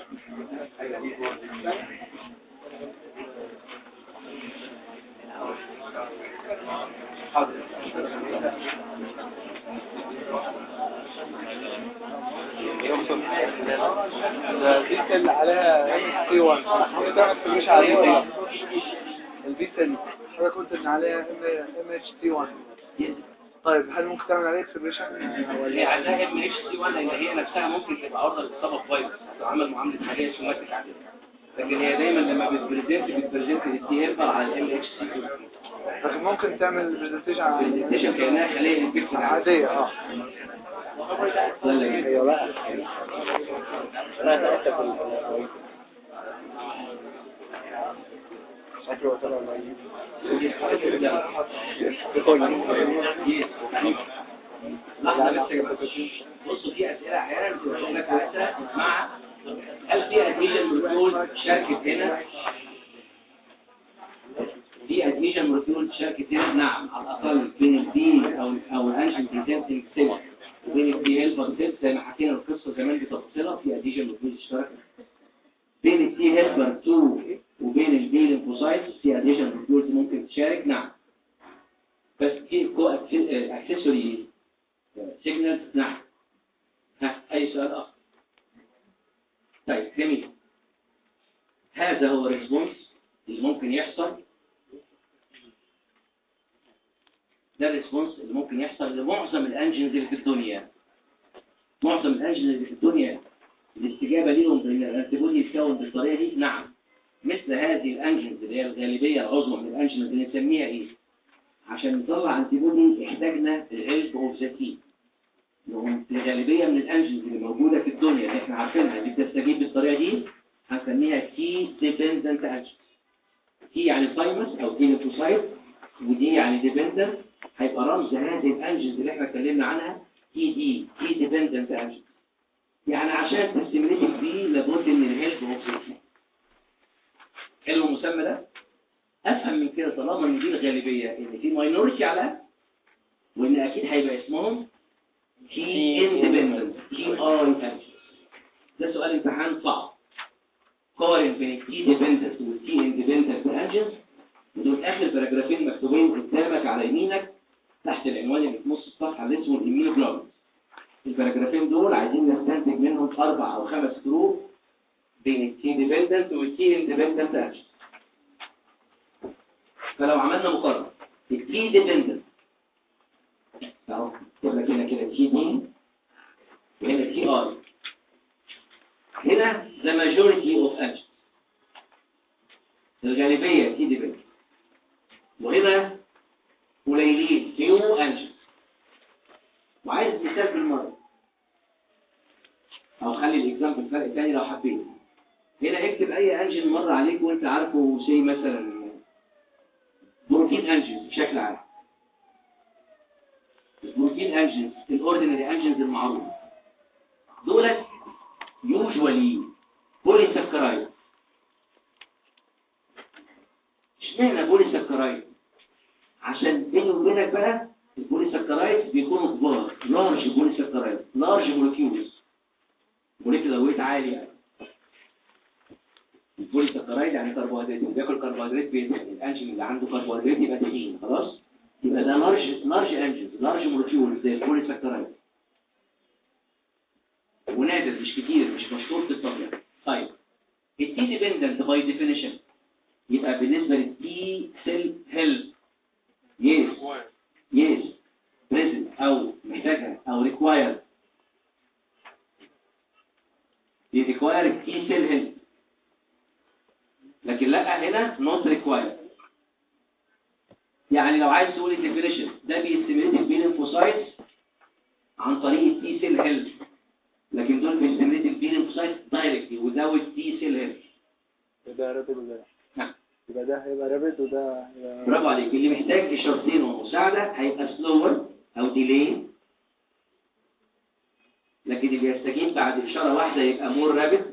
البيتا اللي عليها ام سي 1 انت ما تفهمش عليه ايه البيتا اللي حضرتك قلت ان عليها ام اتش سي 1 طيب هل ممكن تعمل عليه اكسبريشن هي عندها ام اتش سي 1 لان هي نفسها ممكن تبقى عرضه للاصابه فيروس لو عمل معامله حاجه سوماتيك عاديه لكن هي دايما لما بتبريزنت بتبريزنت التي هيبر على الام اتش سي 2 لكن ممكن تعمل برزنتيشن على بريزنتيشن كانها خليه انفكتد عاديه عادية اه يلا يا جماعة. ايوه بقى لا تأتى شكله طلع لحظة بس يا جماعة. بصوا في أسئلة أحيانا بتقول لك عايزة مع هل في أدميشن مولكيول شاركت هنا؟ في أدميشن مولكيول شاركت هنا؟ نعم على الأقل بين الدي أو أو الأنشن بريزنتنج سيل وبين الدي هيلبر سيل زي ما حكينا القصة زمان بتفاصيلها في أدميشن مولكيول اشتركت بين التي هيلبر 2 وبين البي ليمفوسايتس في أدميشن مولكيولز ممكن تشارك نعم بس في كو اكسسوري سيجنال نعم ها اي سؤال اخر طيب جميل هذا هو الريسبونس اللي ممكن يحصل ده الريسبونس اللي ممكن يحصل لمعظم الانجنز اللي في الدنيا معظم الانجنز اللي في الدنيا الاستجابه ليهم بان الانتيبودي يتكون بالطريقه دي نعم مثل هذه الانجنز اللي هي الغالبيه العظمى من الانجنز اللي نسميها ايه عشان نطلع انتيبودي احتاجنا الهيلب اوف ذا تي الغالبيه من الانجنز اللي موجوده في الدنيا اللي احنا عارفينها اللي بتستجيب بالطريقه دي هنسميها تي ديبندنت انجنز تي يعني تايمس او تي ليفوسايت ودي يعني ديبندنت هيبقى رمز هذه الانجنز اللي احنا اتكلمنا عنها تي دي تي ديبندنت انجنز يعني عشان تستمريت بيه لابد من الهيلب اوف ذا تي حلو المسمى ده افهم من كده طالما ان دي الغالبيه ان في ماينورتي على وان اكيد هيبقى اسمهم تي اندبندنت تي ار انجنز ده سؤال امتحان صعب قارن بين التي ديبندنت والتي اندبندنت انجنز ودول اخر باراجرافين مكتوبين قدامك على يمينك تحت العنوان اللي في نص الصفحه اللي اسمه الاميونوجلوبولين الباراجرافين دول عايزين نستنتج منهم اربع او خمس فروق بين التي ديبندنت والتي اندبندنت انجنز فلو عملنا مقارنه التي ديبندنت اهو كتب لك هنا كده تي دي وهنا تي ار هنا the majority of engines الغالبية تي ديبندنت وهنا قليلين few engines وعايز مثال بالمرة او خلي الاكزامبل فرق تاني لو حبيت هنا اكتب اي انجن مر عليك وانت عارفه سي مثلا بروتين انجن بشكل عام البروتين انجنز الاوردينري انجنز المعروف دولت يوجوالي بولي سكرايد اشمعنى بولي سكرايد عشان بيني وبينك بقى البولي سكرايد بيكونوا كبار لارج بولي سكرايد لارج مولكيولز مولكيولر ويت عالي يعني البولي سكرايد يعني كربوهيدرات بياكل كربوهيدرات بيتقل الانجين اللي عنده كربوهيدرات يبقى تخين خلاص يبقى ده لارج لارج انجنز لارج مولكيول زي البولي سكرايد ونادر مش كتير مش مشهور في الطبيعه طيب التي ديبندنت باي ديفينيشن يبقى بالنسبه للتي سيل هيلث يس يس بريزنت او محتاجها او ريكوايرد ريكواير التي سيل هيلث لكن لا هنا not required يعني لو عايز تقول الديفينيشن ده بيستمريت البيلينفوسايتس عن طريق التي سيل هيلث لكن دول بيستمريت البيلينفوسايتس دايركتلي without تي سيل هيلث يبقى رابد وده نعم. يبقى ده هيبقى رابد وده هيبقى برافو عليك اللي محتاج اشارتين ومساعده هيبقى سلور او ديلي لكن اللي بيستجيب بعد اشاره واحده يبقى مور رابد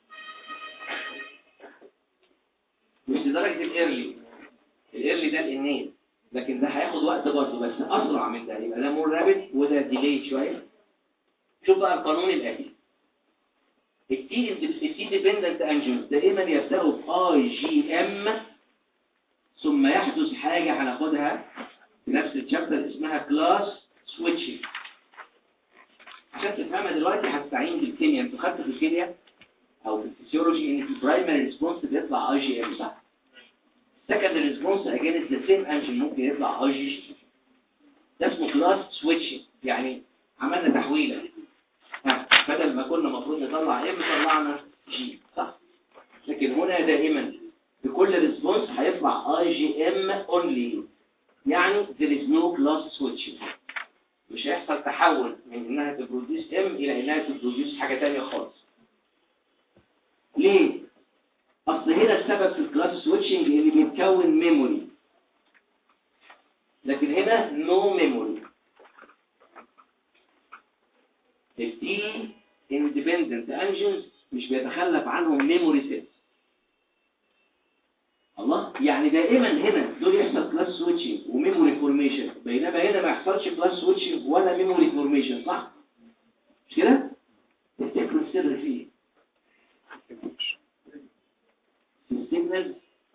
مش لدرجه الايرلي الايرلي ده الانين لكن ده هياخد وقت برضه بس اسرع من ده يبقى ده مور رابد وده ديلي شويه شوف بقى القانون الاتي التي التي ديبندنت انجنز دائما يبداوا باي جي ام ثم يحدث حاجه هناخدها في نفس الشابتر اسمها كلاس سويتشنج عشان تفهمها دلوقتي هستعين بالكيمياء انتوا خدتوا في الكيمياء او في الفسيولوجي ان في برايمري ريسبونس بيطلع اي جي ام صح سكندري ريسبونس اجينست ذا سيم انجن ممكن يطلع اي جي ده اسمه كلاس سويتشنج يعني عملنا تحويله ها، بدل ما كنا المفروض نطلع ام طلعنا جي صح لكن هنا دائما بكل ريسبونس هيطلع اي جي ام اونلي يعني there is no class switching مش هيحصل تحول من انها تبروديوس ام الى انها تبروديوس حاجه ثانيه خالص ليه اصل هنا السبب في الكلاس سويتشنج اللي بيتكون ميموري لكن هنا نو ميموري التي اندبندنت انجنز مش بيتخلف عنهم ميموري سيلز الله يعني دائما هنا دول يحصل كلاس سويتشنج وميموري فورميشن بينما هنا ما يحصلش كلاس سويتشنج ولا ميموري فورميشن صح مش كده تفتكروا السر فيه في السيجنالز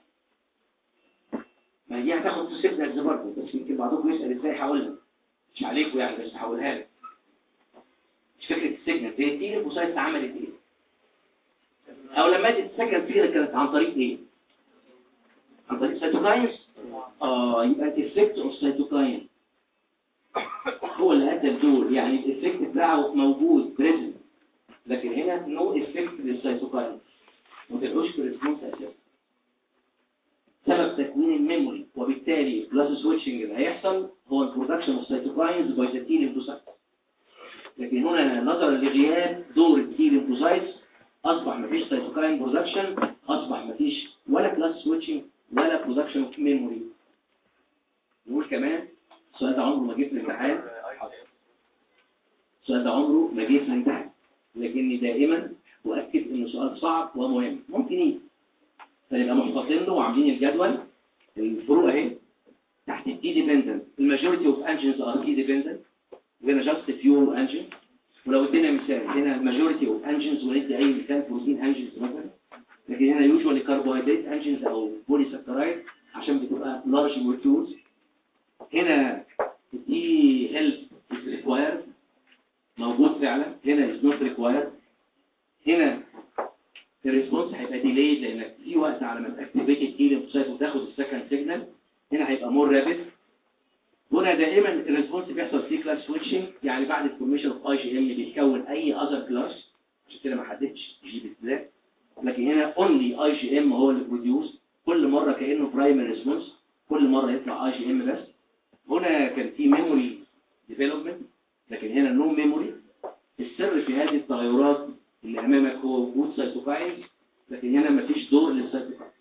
ما هي هتاخد في السيجنالز برضه بس يمكن بعضكم يسأل ازاي هقولها مش عليكم يعني بس هقولها لك مش فكرة السيجنال هي التي البوسايت عملت ايه او لما جت السكن فيها كانت عن طريق ايه عن طريق سيتوكاينز اه يبقى الافكت اوف سيتوكاين هو اللي ادى الدور يعني الافكت بتاعه موجود بريزنت لكن هنا نو افكت للسيتوكاين ما تلقوش في الريسبونس اساسا سبب تكوين الميموري وبالتالي كلاس سويتشنج اللي هيحصل هو البرودكشن اوف سيتوكاينز باي ذا تي ليمفوسايت لكن هنا نظرا لغياب دور التي ليمفوسايتس اصبح مفيش سيتوكاين برودكشن اصبح مفيش ولا كلاس سويتشنج ولا برودكشن اوف ميموري نقول كمان السؤال ده عمره ما جه في الامتحان السؤال ده عمره ما جه في الامتحان لكني دائما أؤكد إنه سؤال صعب ومهم ممكن يجي فنبقى محتفظين له وعاملين الجدول الفروق اهي تحت التي ديبندنت الماجوريتي اوف انجنز ار تي ديبندنت وهنا جاست فيو انجن ولو ادينا مثال هنا الماجوريتي اوف انجنز وندي اي مثال بروتين انجنز مثلا لكن هنا يوجوالي كربوهيدرات انجنز او بولي سكرايد عشان بتبقى لارج مولكيولز هنا التي هيلث از ريكوايرد موجود فعلا هنا از نوت ريكوايرد هنا الريسبونس هيبقى ديلي لانك في وقت على ما تاكتيفيت التي ليمفوسايت وتاخد السكند سيجنال هنا هيبقى مور رابيد هنا دائما الريسبونس بيحصل فيه كلاس سويتشنج يعني بعد الفورميشن اوف اي جي ام بيتكون اي اذر كلاس عشان كده ما حددتش جي بالذات لكن هنا اونلي اي جي ام هو اللي بروديوس كل مره كانه برايمري ريسبونس كل مره يطلع اي جي ام بس هنا كان في ميموري ديفلوبمنت لكن هنا نو ميموري السر في هذه التغيرات اللي امامك هو وجود سيتوكاينز لكن هنا مفيش دور للسيتوكاينز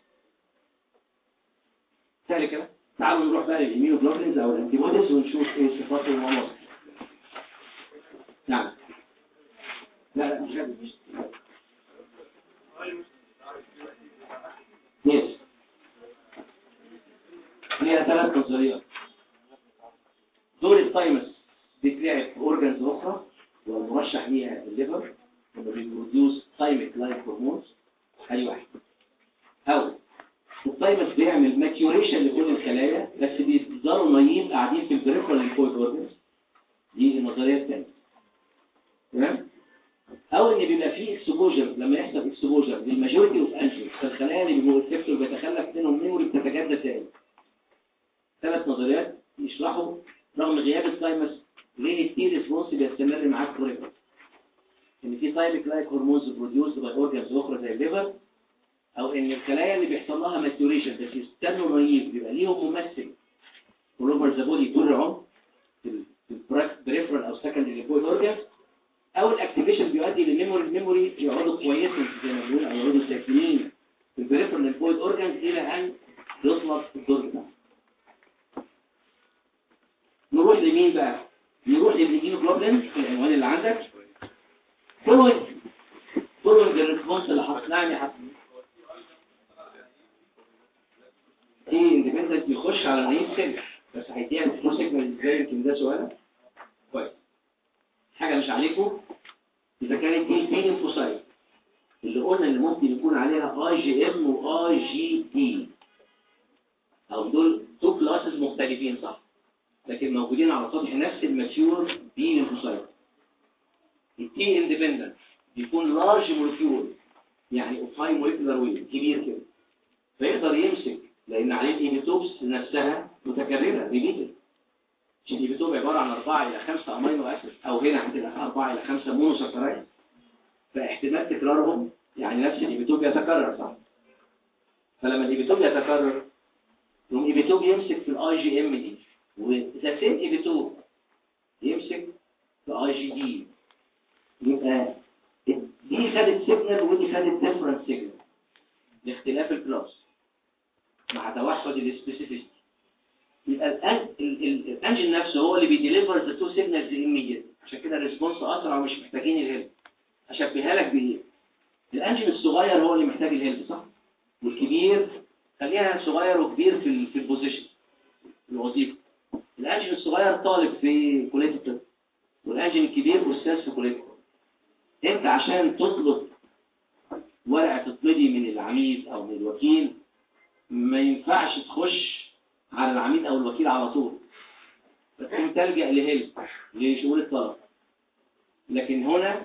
سهل كده تعالوا نروح بقى للإيميوجلوبولينز او الانتيبوديز ونشوف ايه صفاتهم ووصف نعم لا لا مش غبي مش يس ليها ثلاث نظريات دور التايمس بيتلعب في اورجانز اخرى والمرشح ليها الليفر لما بيبروديوس تايمك لايك هرمونز ادي واحد او التايمس بيعمل ماتيوريشن لكل الخلايا بس بيفضلوا نايمين قاعدين في البريفرال ليمفويد اورجانز دي النظريه الثانيه تمام او ان بيبقى فيه اكسبوجر لما يحصل اكسبوجر للماجوريتي اوف انجل فالخلايا اللي بيبقوا الفيكتور بيتخلف منهم ميموري بتتجدد تاني ثلاث نظريات يشرحوا رغم غياب التايمس ليه التي ريسبونس بيستمر معاك فوريفر ان في تايبك لايك هرمونز بروديوسد باي اورجانز اخرى زي الليفر او ان الخلايا اللي بيحصل لها ماتوريشن بس يستنوا نايف بيبقى ليهم ممثل كلوبر ذا بودي طول العمر في البريفرال او سكندري ليبويد اورجانز او الاكتيفيشن بيؤدي للميموري الميموري يقعدوا كويسين زي ما بنقول او يقعدوا ساكنين في البريفرال ليمفويد اورجانز الى ان يطلق الدور بتاعه نروح لمين بقى نروح للهيموجلوبين في العنوان اللي عندك فولوينج فولوينج الريسبونس اللي حصلناه يا حسن ايه اندبندنت يخش على نايم سيل بس هيديها فلو سيجنال ازاي يمكن ده سؤال كويس حاجه مش عليكم اذا كانت دي بي انفوسايت اللي قلنا ان ممكن يكون عليها اي جي ام واي جي تي او دول تو كلاسز مختلفين صح لكن موجودين على سطح نفس الماتيور بي انفوسايت التي اندبندنت بيكون لارج مولكيول يعني اوف هاي مولكيولار ويت كبير كده فيقدر يمسك لان عليه الايبيتوبس نفسها متكرره ريبيتد عشان الايبيتوب عباره عن 4 الى 5 امينو اسيد او هنا هتبقى 4 الى 5 مونوساكرايد فاحتمال تكرارهم يعني نفس الايبيتوب يتكرر صح فلما الايبيتوب يتكرر يقوم الايبيتوب يمسك في الاي جي ام دي وذا سيم ايبيتوب يمسك في اي جي دي يبقى دي خدت سيجنال ودي خدت ديفرنت سيجنال لاختلاف الكلاس مع توحد السبيسيفيستي يبقى الانجن نفسه هو اللي بيديليفر ذا تو سيجنالز immediate عشان كده الريسبونس اسرع ومش محتاجين الهيلب اشبهها لك بايه الانجن الصغير هو اللي محتاج الهيلب صح والكبير خليها صغير وكبير في ال في البوزيشن الوظيفه الانجن الصغير طالب في كليه الطب والانجن الكبير استاذ في كليه الطب انت عشان تطلب ورقه تطلبي من العميد او من الوكيل ما ينفعش تخش على العميد او الوكيل على طول فتقوم تلجأ لهيلب لشؤون الطلب لكن هنا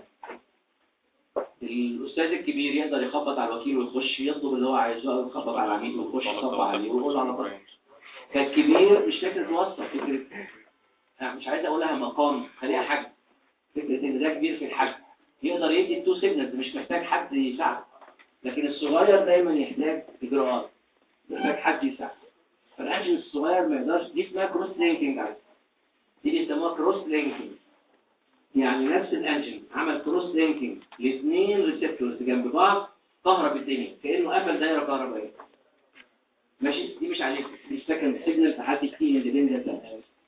الاستاذ الكبير يقدر يخبط على الوكيل ويخش يطلب اللي هو عايزه او يخبط على العميد ويخش يصب عليه ويقول على طول فالكبير مش فكره واسطه فكره يعني مش عايز اقولها مقام خليها حجم فكره ان ده كبير في الحجم يقدر يدي التو سيجنالز مش محتاج حد يساعده لكن الصغير دايما يحتاج اجراءات محتاج حد يساعده فالانجن الصغير ما يقدرش دي اسمها كروس لينكينج عايز دي بيسموها كروس لينكينج يعني نفس الانجن عمل كروس لينكينج لاثنين ريسبتورز جنب بعض كهرب الدنيا كانه قفل دايره كهربائيه ماشي دي مش عليك دي سكند سيجنال تحدي كتير اندبندنت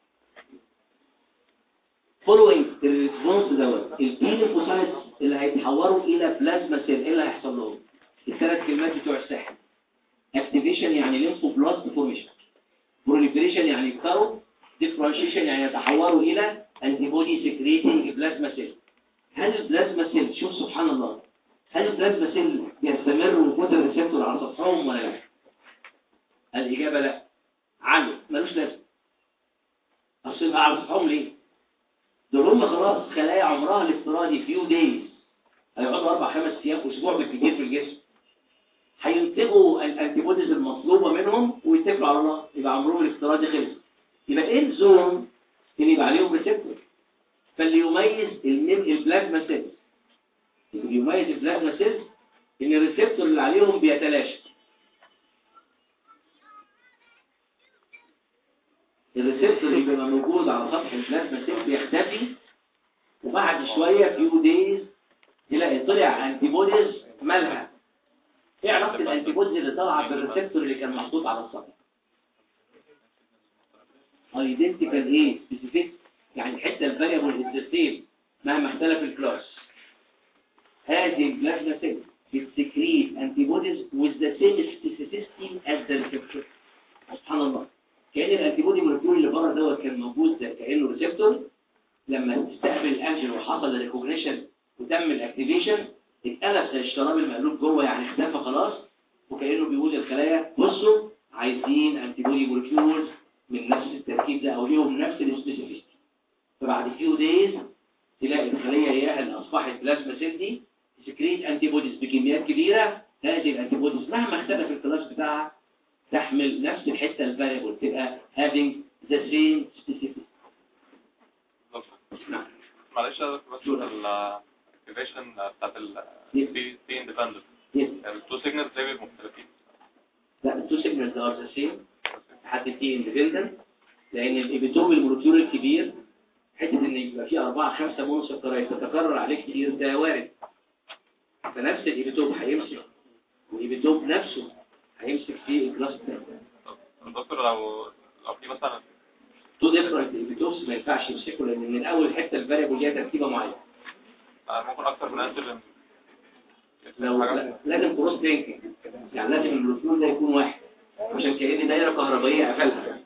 فولوينج الريسبونس دوت البيليفوسايتس اللي هيتحولوا الى بلازما سيل ايه اللي هيحصل لهم الثلاث كلمات بتوع الساحل اكتيفيشن يعني ليمفوبلاست فورميشن بروليفريشن يعني يكتروا ديفرنشيشن يعني يتحولوا الى انتي بودي سكريتنج بلازما سيل هل البلازما سيل شوف سبحان الله هل البلازما سيل بيستمر وجود الريسبتور على سطحهم ولا لا الاجابه لا عنه ملوش لازمه اصل يبقى على سطحهم ليه دول هم خلاص خلايا عمرها الافتراضي فيو دايز هيقعدوا اربع خمس ايام اسبوع بالكثير في الجسم هينتجوا الانتيبوديز المطلوبه منهم ويتكلوا على الله يبقى عمرهم الافتراضي خلص يبقى ايه الزوم اللي يبقى عليهم ريسبتور فاللي يميز البلازما سيلز اللي يميز البلازما سيلز ان الريسبتور اللي عليهم بيتلاشى الريسبتور اللي بيبقى موجود على سطح البلازما سيل بيختفي وبعد شويه فيو دايز تلاقي طلع انتيبوديز مالها ايه علاقه الانتيبوديز اللي طالعه بالريسبتور اللي كان محطوط على السطح ايدنتيكال ايه سبيسيفيك يعني الحته الفاريبل از ذا سيم مهما اختلف الكلاس هذه البلازما سيل بتسكريت انتي بوديز with the same specificity as the receptor سبحان الله كأن الانتي بودي مولكيول اللي بره دوت كان موجود ده كأنه ريسبتور لما استقبل الانجل وحصل الريكوجنيشن وتم الاكتيفيشن اتقلب زي الشراب المقلوب جوه يعني اختفى خلاص وكأنه بيقول للخلايا بصوا عايزين انتي بودي مولكيولز من نفس التركيب ده او ليهم نفس السبيسيفيستي فبعد فيو دايز تلاقي الخليه هي اللي اصبحت بلازما سيل دي سكريت انتي بوديز بكميات كبيره هذه الانتي بوديز مهما اختلف الكلاس بتاعها تحمل نفس الحته الفاريبل تبقى having the same specificity نعم معلش يا دكتور بس الاكتيفيشن بتاعت ال Yes. سي سي اندبندنت yes التو سيجنالز ليه بيبقوا مختلفين؟ لا التو سيجمنتس ار ذا سيم حد تي اندبندنت لان الابيتوم المولكيول الكبير حته ان يبقى فيه اربعه خمسه مونوسكرايد تتكرر عليه كتير ده وارد فنفس الابيتوم هيمسك والابيتوم نفسه هيمسك فيه الكلاس الثاني طب الدكتور لو لو في مثلا تو ديفرنت ابيتومز ما ينفعش يمسكوا لان من اول الحته الفاريبل ليها تركيبه معينه آه، ممكن اكتر من انزل لو لا- لازم كروس لينكينج يعني لازم المولكيول ده يكون واحد عشان كأن دايره كهربائيه قفلها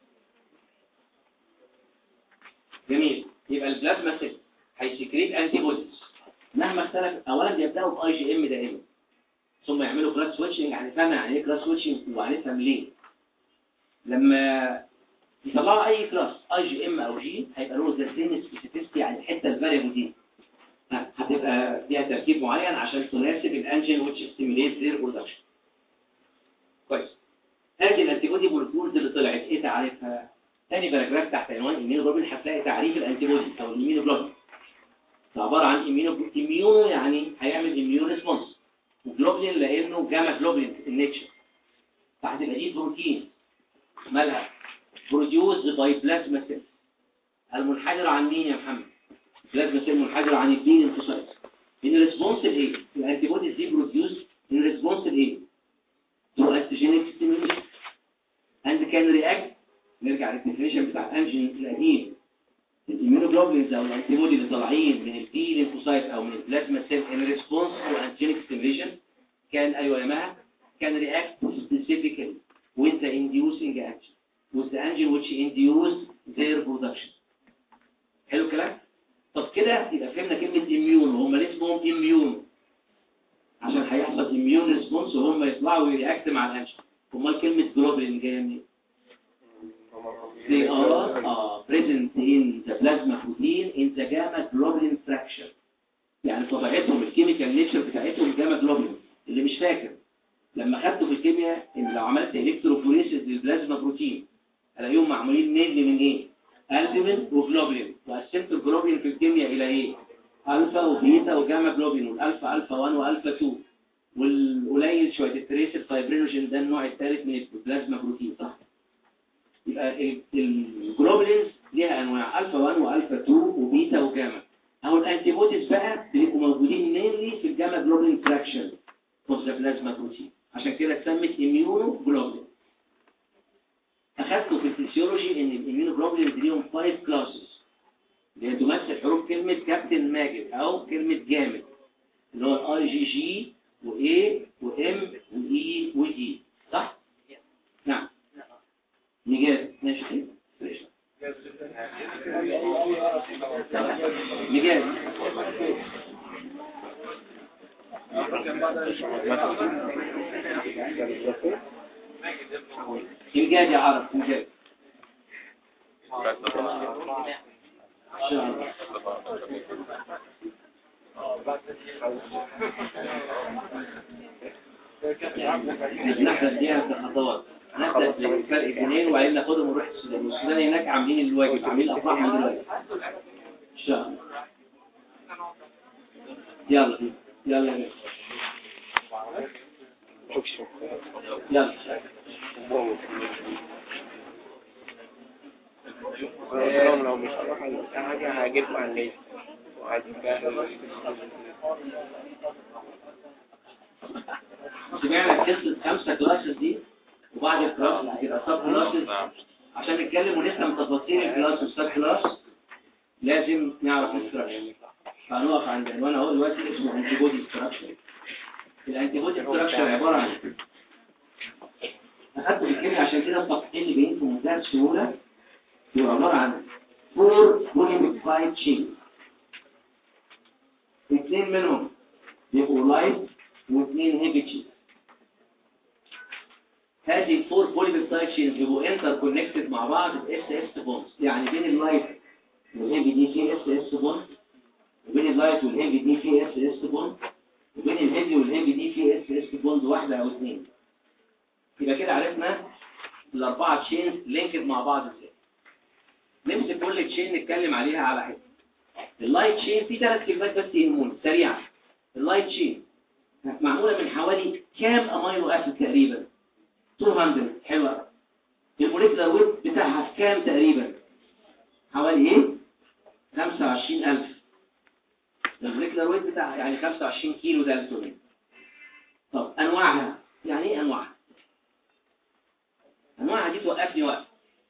جميل يبقى البلازما سيل هيسكريت انتي بوديز مهما اختلف اولا بيبداوا باي جي ام دائما ثم يعملوا كلاس سويتشنج هنفهم يعني ايه كلاس سويتشنج وهنفهم ليه لما يطلعوا اي كلاس اي جي ام او جي هيبقى له ذا سيم سبيسيفيستي عن الحته الفاريبل دي هتبقى فيها تركيب معين عشان تناسب الانجين which stimulates their production كويس هذه الانتي بودي مولكيولز اللي طلعت ايه تعريفها ثاني باراجراف تحت عنوان ايميونوجلوبين هتلاقي تعريف الانتي بودي او الايميونوجلوبين عباره عن ايميونو ايميونو يعني هيعمل ايميون ريسبونس وجلوبين لانه جاما جلوبين النيتشر فهتبقى دي بروتين مالها بروديوز باي بلازما سيلز المنحدرة عن مين يا محمد بلازما سيل منحدرة عن الدين انفصائي in response to ايه الانتي بوديز دي produced in response to ايه to antigenic stimulation and can react نرجع للديفينيشن بتاع الانجين القديم الاميونوجلوبولينز او الانتي بودي اللي طالعين من التي لينفوسايت او من البلازما سيل in response to antigenic stimulation كان ايوه يا مها can react specifically with the inducing agent with the engine which induced their production حلو الكلام طب كده يبقى فهمنا كلمة اميون وهم ليه اسمهم اميون عشان هيحصل اميون ريسبونس وهم يطلعوا ويرياكت مع الانشن امال كلمة جلوبولين جاية منين؟ They are uh, present in the plasma protein in the gamma globulin fraction يعني طبيعتهم الكيميكال نيتشر بتاعتهم جاما جلوبولين اللي مش فاكر لما خدته في الكيمياء ان لو عملت الكتروفوريسيس للبلازما بروتين الاقيهم معمولين مينلي من ايه؟ البومين وجلوبولين وقسمت الجلوبولين في الكيمياء الى ايه؟ الفا وبيتا وجاما جلوبولين والالفا الفا 1 والفا 2 والقليل شويه التريس الفايبرينوجين ده النوع الثالث من البلازما بروتين صح؟ يبقى ال- الجلوبولينز ليها انواع الفا 1 والفا 2 وبيتا وجاما اهو الانتي بوديز بقى بيبقوا موجودين مينلي في الجاما جلوبولين فراكشن اوف ذا بلازما بروتين عشان كده اتسمت اميونو جلوبولين اخدته في الفسيولوجي ان الاميونوجلوبولين ليهم 5 كلاسز اللي هي تمثل حروف كلمه كابتن ماجد او كلمه جامد اللي هو اي جي جي واي وام واي ودي صح نعم ميجاد ماشي ماشي ميجاد ميجاد يا عرب ميجاد ان شاء الله نحن ديها بخطوات نبدأ بفرق اثنين وبعدين ناخدهم ونروح السودان والسودان هناك عاملين الواجب عاملين الافراح من دلوقتي ان شاء الله يلا يلا يا باشا. يلا قلت لهم لو مش هروح حاجة هجيب مع الليل سمعنا قصة خمسة كلاسز دي وبعد الكلاسز كده سب كلاسز نعم عشان نتكلم ونفهم تفاصيل الكلاس والسب كلاس لازم نعرف الستراكشر هنقف عند عنوان اهو دلوقتي اسمه انتي بودي ستراكشر الانتي بودي ستراكشر عباره عن اخدت الكلمه عشان كده الصفحتين اللي جايين في منتهى السهوله هو عباره عن فور بوليميفايد تشين اثنين منهم بيبقوا لايت واثنين هيفي تشين هذه الفور بوليميفايد تشين بيبقوا انتر كونكتد مع بعض باس اس بونز يعني بين اللايت والهيفي دي في اس اس بوند وبين اللايت والهيفي دي في اس اس بوند وبين الهيفي والهيفي دي في اس اس بوند واحدة او اثنين يبقى كده عرفنا الاربعة تشينز لينكد مع بعض ازاي نمسك كل تشين نتكلم عليها على حته اللايت تشين في ثلاث كلمات بس يهمون سريعا اللايت تشين معمولة من حوالي كام امينو اسيد تقريبا 200 حلوة الموليكولار ويت بتاعها كام تقريبا حوالي ايه 25000 الموليكولار ويت بتاعها يعني 25 كيلو دالتونين طب انواعها يعني ايه انواعها انواعها دي توقفني وقت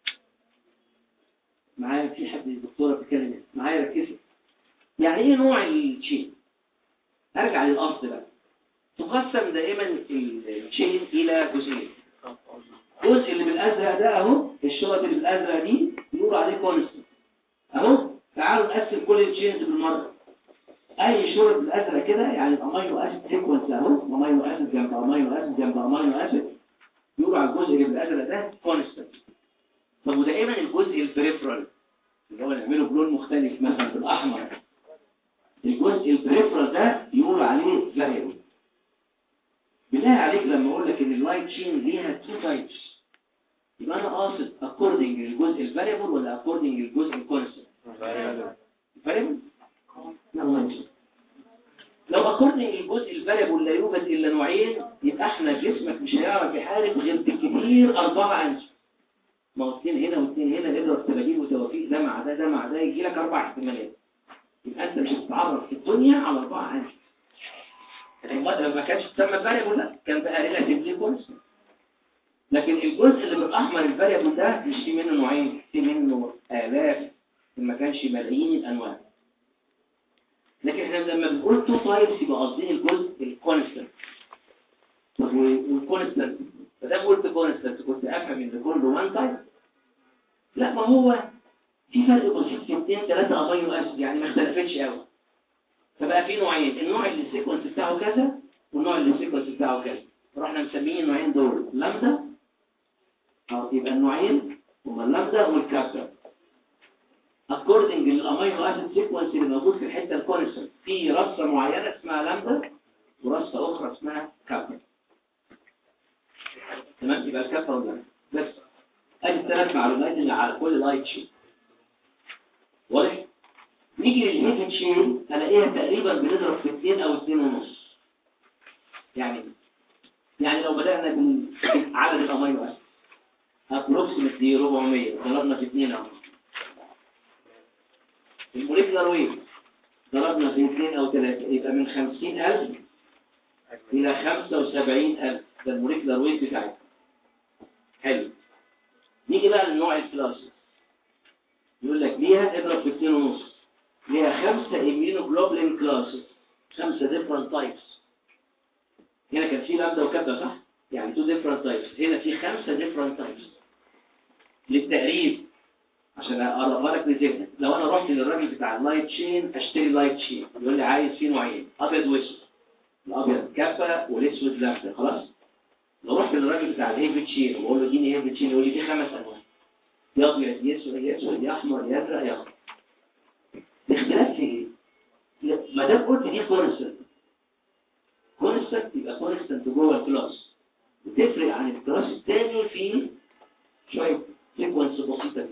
معايا في حد الدكتوره بتتكلم معايا ركزي يعني ايه نوع التشين ارجع للاصل بقى تقسم دائما التشين الى جزئين الجزء اللي بالازرق ده اهو الشرط اللي بالازرق دي بيقولوا عليه كونستنت اهو تعالوا نقسم كل التشينز بالمره اي شرط بالازرق كده يعني الامينو اسيد سيكونس اهو امينو اسيد جنب امينو اسيد جنب امينو اسيد يقولوا على الجزء اللي بالازرق ده كونستنت طب ودائما الجزء البريفرال اللي هو نعمله بلون مختلف مثلا بالاحمر الجزء البريفرال ده يقولوا عليه فاريبل بالله عليك لما اقول لك ان اللايت تشين ليها تو تايبس يبقى انا قاصد اكوردنج للجزء الفاريبل ولا اكوردنج للجزء الكونستنت فاهم لو اكوردنج للجزء الفاريبل لا يوجد الا نوعين يبقى احنا جسمك مش هيعرف يحارب غير بالكثير اربعه انش ما هو اثنين هنا واثنين هنا اضرب تلاجيل وتوافيق ده مع ده ده مع ده يجي لك اربع احتمالات يبقى انت مش هتتعرف في الدنيا على اربعه انش لو ما كانش تسمى فاريبل لا كان بقى ريلاتيفلي كونستنت لكن الجزء اللي بالاحمر الفاريبل ده مش في منه نوعين في منه آلاف ما كانش ملايين الانواع لكن احنا لما بنقول تو تايبس يبقى قصدين الجزء الكونستنت طب والكونستنت فده قلت كونستنت كنت افهم ان كله وان تايب لا ما هو في فرق بسيط في اثنين ثلاثه امينو اسيد يعني ما اختلفتش قوي فبقى في نوعين النوع اللي السيكونس بتاعه كذا والنوع اللي السيكونس بتاعه كذا رحنا مسميين النوعين دول لامدا أو يبقى النوعين هما اللامدا والكابتا اكوردنج للامينو اسيد سيكونس اللي موجود في الحته الكونستنت في رصه معينه اسمها لامدا ورصه اخرى اسمها كابتا تمام يبقى الكابتا واللامدا بس ادي الثلاث معلومات اللي على كل لايت شيت واضح نيجي للهيفن شين الاقيها تقريبا بنضرب في 2 او 2 ونص يعني يعني لو بدأنا بعدد الامينو اسيد ابروكسيمتلي 400 ضربنا في 2 اهو الموليكولار ويت ضربنا في 2 او 3 يبقى من 50000 الى 75000 ده الموليكولار ويت بتاعتها حلو نيجي بقى للنوع الكلاسيك يقول لك ليها اضرب في 2 ونص ليها خمسة immunoglobulin classes خمسة different types هنا كان في لامدا وكابتا صح؟ يعني two different types هنا في خمسة different types للتقريب عشان اقربها لك لذهنك لو انا رحت للراجل بتاع اللايت تشين اشتري لايت تشين يقول لي عايز فيه نوعين ابيض واسود الابيض كابا والاسود لامدا خلاص لو رحت للراجل بتاع الهيفي تشين وبقول له اديني هيفي تشين يقول لي في خمس انواع يا ابيض يا اسود يا اسود يا احمر يا ازرق يا اخضر الاختلاف في ايه؟ ما دام قلت دي كونستنت كونستنت يبقى كونستنت جوه الكلاس بتفرق عن الكلاس الثاني في شويه سيكونس بسيطه كده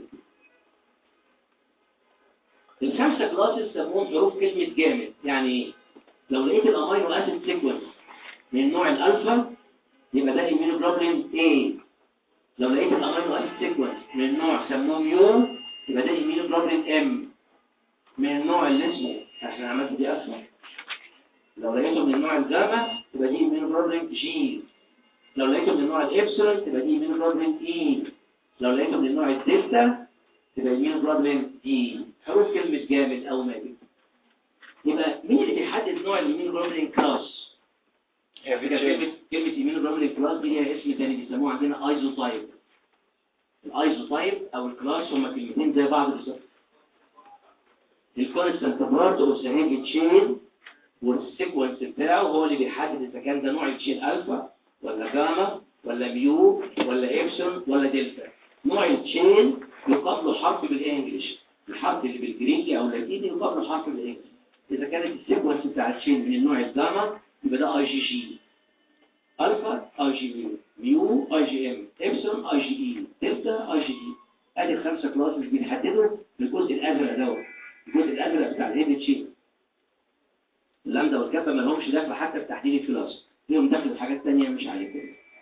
الخمسه كلاسز سموهم حروف كلمه جامد يعني ايه؟ لو لقيت الامينو اسيد سيكونس من نوع الالفا يبقى ده immunoglobulin A لو لقيت الامينو اسيد سيكونس من نوع سموه ميو يبقى ده immunoglobulin M من النوع اللي اسمه احنا عملت دي اسمه لو لقيته من النوع الجاما يبقى دي immunoglobulin G لو لقيته من النوع الابسلون تبقى دي immunoglobulin E لو لقيته من النوع الدلتا تبقى immunoglobulin D حروف كلمة جامد او ماجد يبقى مين اللي بيحدد نوع الاميونوجلوبولين كلاس هي كده كلمة كلمة immunoglobulin كلاس دي ليها اسم تاني بيسموه عندنا ايزوتايب الايزوتايب او الكلاس هما كلمتين زي بعض بالظبط الكونستنت بارت اوف ذا هيفي تشين والسيكونس بتاعه هو اللي بيحدد اذا كان ده نوع التشين الفا ولا جاما ولا ميو ولا ابسون ولا دلتا نوع التشين يقابله حرف بالانجلش الحرف اللي بالجريكي او اللاتيني يقابله حرف بالانجلش اذا كانت السيكونس بتاع التشين من النوع الجاما يبقى ده اي جي جي الفا اي جي ميو ميو اي جي ام ابسون اي جي اي دلتا اي جي اي ادي الخمسه كلاس اللي بيحددوا الجزء الازرق دوت الجزء الازرق بتاع الهيد تشين اللامدا والكابا ما لهمش دخل حتى في تحديد الكلاس ليهم دخل في حاجات تانية مش عليكم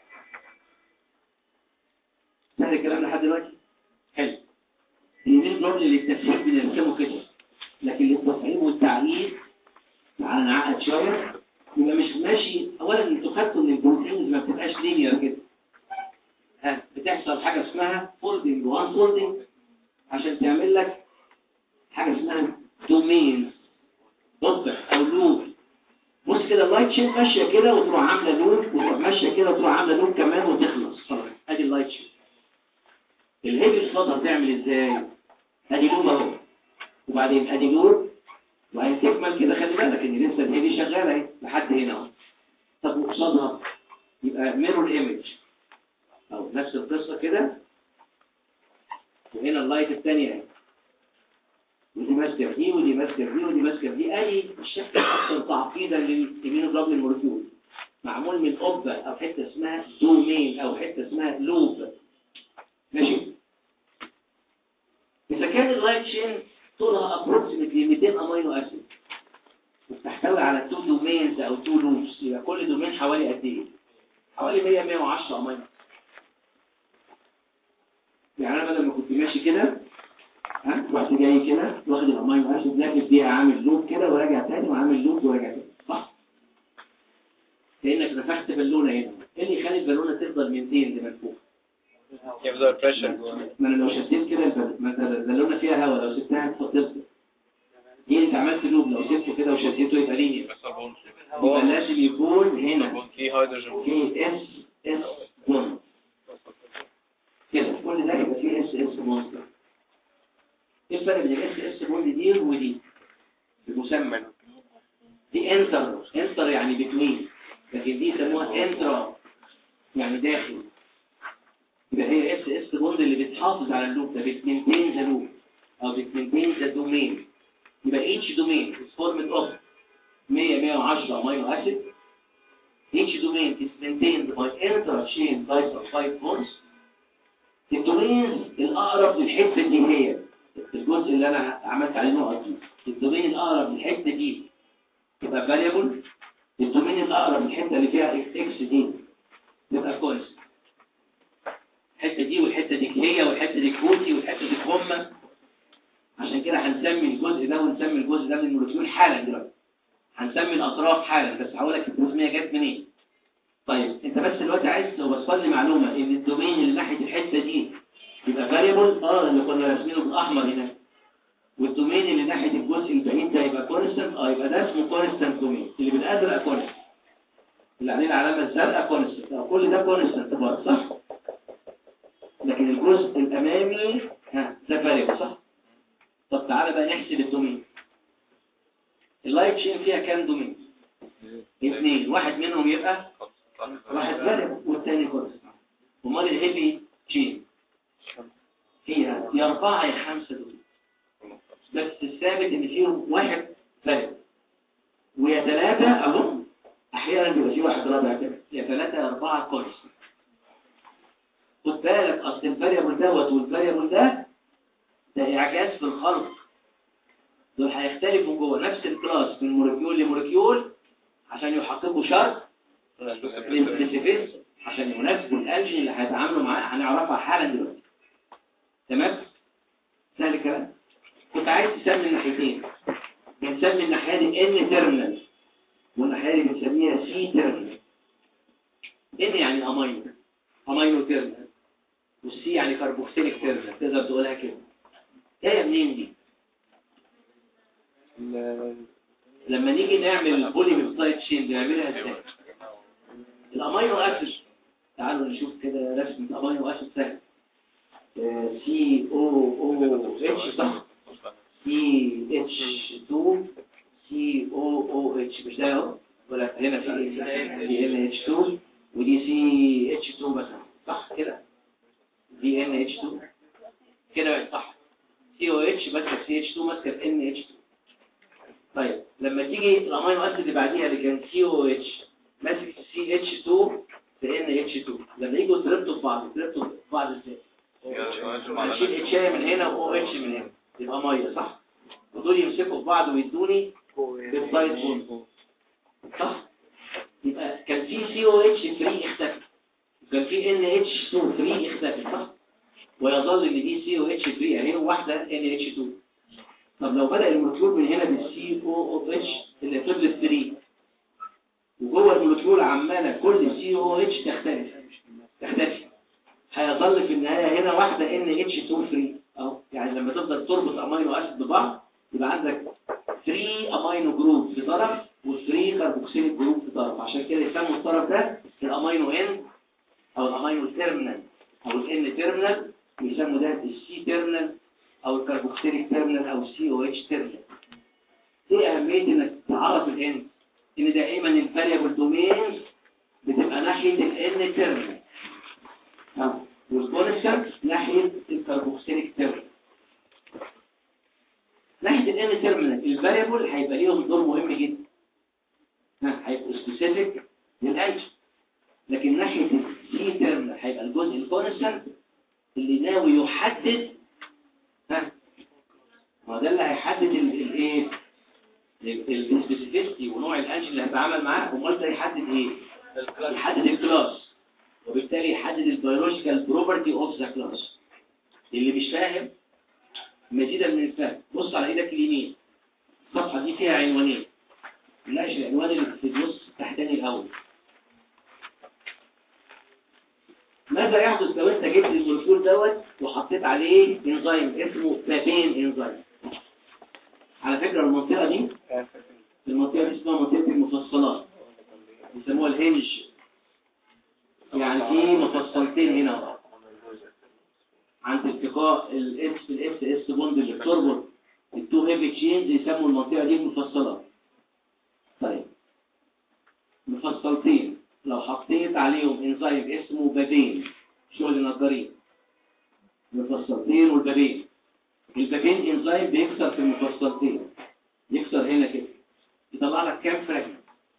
سهل الكلام لحد دلوقتي حلو اليمين جمل للتفسير بنرسمه كده لكن للتصعيد والتعقيد تعالى نعقد شويه يبقى مش ماشي اولا انتوا خدتوا ان البروتينز ما بتبقاش لينير كده ها بتحصل حاجه اسمها فولدنج وان فولدنج عشان تعمل لك حاجه اسمها دومين ضفر او لوب بص كده اللايت شين ماشيه كده وتروح عامله لوب وتروح ماشيه كده وتروح عامله لوب كمان وتخلص خلاص ادي اللايت شين الهيفي قصادها تعمل ازاي ادي لوب اهو وبعدين ادي لوب وهي تكمل كده خلي بالك ان لسه الهيفي شغاله اهي لحد هنا اهو طب وقصادها يبقى ميرور ايمج او نفس القصه كده وهنا اللايت الثانيه اهي ودي ماسكه في دي ودي ماسكه في دي ودي ماسكه في دي ادي الشكل الاكثر تعقيدا للاميونوجلوبولين مولكيول معمول من قبه او حته اسمها دومين او حته اسمها لوب ماشي اذا كان اللايت شين طولها ابروكسيمتلي 200 امينو اسيد وبتحتوي على تو دومينز او تو لوبس يبقى كل دومين حوالي قد ايه حوالي 100 110 امينو يعني انا بدل ما كنت ماشي كده ها رحت جاي كده واخد الامينو اسيد لافف بيها عامل لوب كده وراجع تاني وعامل لوب وراجع تاني صح كانك نفخت بالونه هنا ايه اللي يخلي البالونه تفضل 200 دي منفوخه يفضل بريشر جوه ما انا لو شديت كده الب- ما انت البالونه فيها هواء لو سبتها تفضل دي انت عملت لوب لو سبته كده وشديته يبقى ليه بس البون يبقى لازم يكون هنا البون فيه هيدروجين في اس اس بوند كده كل ده يبقى فيه اس اس بوند ايه الفرق بين الاس اس بوند دي ودي المسمى دي انتر انتر يعني بتوين لكن دي يسموها انترا يعني داخل يبقى هي اس اس بوند اللي بتحافظ على اللوب ده بتمنتين ذا لوب او بتمنتين ذا دومين يبقى each domain is formed of 100 110 amino acid each domain is maintained by intra-chain disulfide bonds الدومين الأقرب للحتة دي هي الجزء اللي أنا عملت عليه نقط دي الدومين الأقرب للحتة دي تبقى variable الدومين الأقرب للحتة اللي فيها x دي تبقى كونست الحتة دي والحتة دي هي والحتة دي كوتي والحتة دي هما عشان كده هنسمي الجزء ده ونسمي الجزء ده من المولكيول حالا دلوقتي هنسمي الأطراف حالا بس هقول لك التسمية جت منين طيب انت بس دلوقتي عايز توصل لي معلومة ان الدومين اللي ناحية الحتة دي يبقى فاريبل اه اللي كنا راسمينه بالاحمر هنا والدومين اللي ناحية الجزء البعيد ده يبقى كونستنت اه يبقى ده اسمه كونستنت دومين اللي بالازرق كونستنت اللي عليه العلامة الزرقاء كونستنت اه كل ده كونستنت برضه صح لكن الجزء الامامي ها ده فاريبل صح طب تعالى بقى نحسب الدومين اللايت شين فيها كام دومين اثنين واحد منهم يبقى واحد فاريبل والتاني كونستنت امال الهيفي تشين فيها يا أربعة يا خمسة دول بس الثابت إن فيهم واحد فارق ويا ثلاثة أهو أحيانا بيبقى فيه واحد رابع كده يا ثلاثة يا أربعة كورس خد بالك أصل الفاريبل دوت والفاريبل ده ده إعجاز في الخلق دول هيختلفوا جوه نفس الكلاس من مولكيول لمولكيول عشان يحققوا شرط السبيسيفيس عشان يناسبوا الألجين اللي هيتعاملوا معاه هنعرفها حالا دلوقتي تمام سهل الكلام كنت عايز تسمي الناحيتين بنسمي الناحيه دي ان تيرمينال والناحيه دي بنسميها سي تيرمينال ان يعني امينو امينو تيرمينال والسي يعني كربوكسيليك تيرمينال تقدر تقولها كده جايه منين دي لما نيجي نعمل البولي بيبتايد تشين بنعملها ازاي الامينو اسيد تعالوا نشوف كده رسمه امينو اسيد سهل سي او او اتش صح سي اتش 2 سي او او اتش مش ده اهو ولا هنا في دي ان اتش 2 ودي سي اتش 2 مثلا صح كده دي ان اتش 2 كده بقت صح سي او اتش ماسكه سي اتش 2 ماسكه ان اتش 2 طيب لما تيجي الامينو اسيد اللي بعديها اللي كان سي او اتش ماسك سي اتش 2 في ان اتش 2 لما يجوا يتربطوا في بعض يتربطوا في بعض ازاي؟ هشيل اتش من هنا واو اتش من هنا يبقى ميه صح؟ ودول يمسكوا في بعض ويدوني بيبتايد بوند صح؟ يبقى كان في سي او اتش 3 اختفى وكان في ان اتش 2 3 اختفى صح؟ ويظل ان دي سي او اتش 3 اهي واحده ان اتش 2 طب لو بدأ المولكيول من هنا بالسي او او اتش اللي فضلت 3 وجوه المولكيول عماله كل سي او اتش تختلف تختفي هيظل في النهايه هنا واحده ان اتش 2 فري اهو يعني لما تفضل تربط امينو اسيد ببعض يبقى عندك 3 امينو جروب في طرف و3 كربوكسيل جروب في طرف عشان كده يسموا الطرف ده الامينو ان او الامينو تيرمينال او الان تيرمينال ويسموا ده السي تيرمينال او الكربوكسيليك تيرمينال او السي او اتش تيرمينال ايه اهميه انك تعرف الان ان دائما الفاريبل دومينز بتبقى ناحيه الان تيرمينال اه والكونستانت ناحيه الكربوكسيليك تيرمينال ناحيه الان تيرمينال الفاريبل هيبقى ليهم دور مهم جدا ها هيبقوا سبيسيفيك للانج لكن ناحيه السي تيرمينال هيبقى الجزء الكونستانت اللي ناوي يحدد ها ما ده اللي هيحدد الايه السبيسيفيستي ونوع الانج اللي هتعامل معاه امال ده يحدد ايه يحدد الكلاس وبالتالي يحدد البيولوجيكال بروبرتي اوف ذا كلاس اللي مش فاهم مزيدا من الفهم بص على ايدك اليمين الصفحه دي فيها عنوانين نلاقي العنوان اللي في النص التحتاني الاول ماذا يحدث لو انت جبت المولكيول دوت وحطيت عليه انزيم اسمه بابين انزيم على فكرة المنطقة دي المنطقة دي اسمها منطقة المفصلات بيسموها الهنج يعني في مفصلتين هنا عند التقاء الاس بالاس اس بوند اللي بتربط التو هيفي تشينز يسموا المنطقة دي المفصلات طيب مفصلتين لو حطيت عليهم انزيم اسمه بابين شغل النظارين المفصلتين والبابين البابين انزيم بيكسر في المفصلتين يكسر هنا كده يطلع لك كام فراجمنت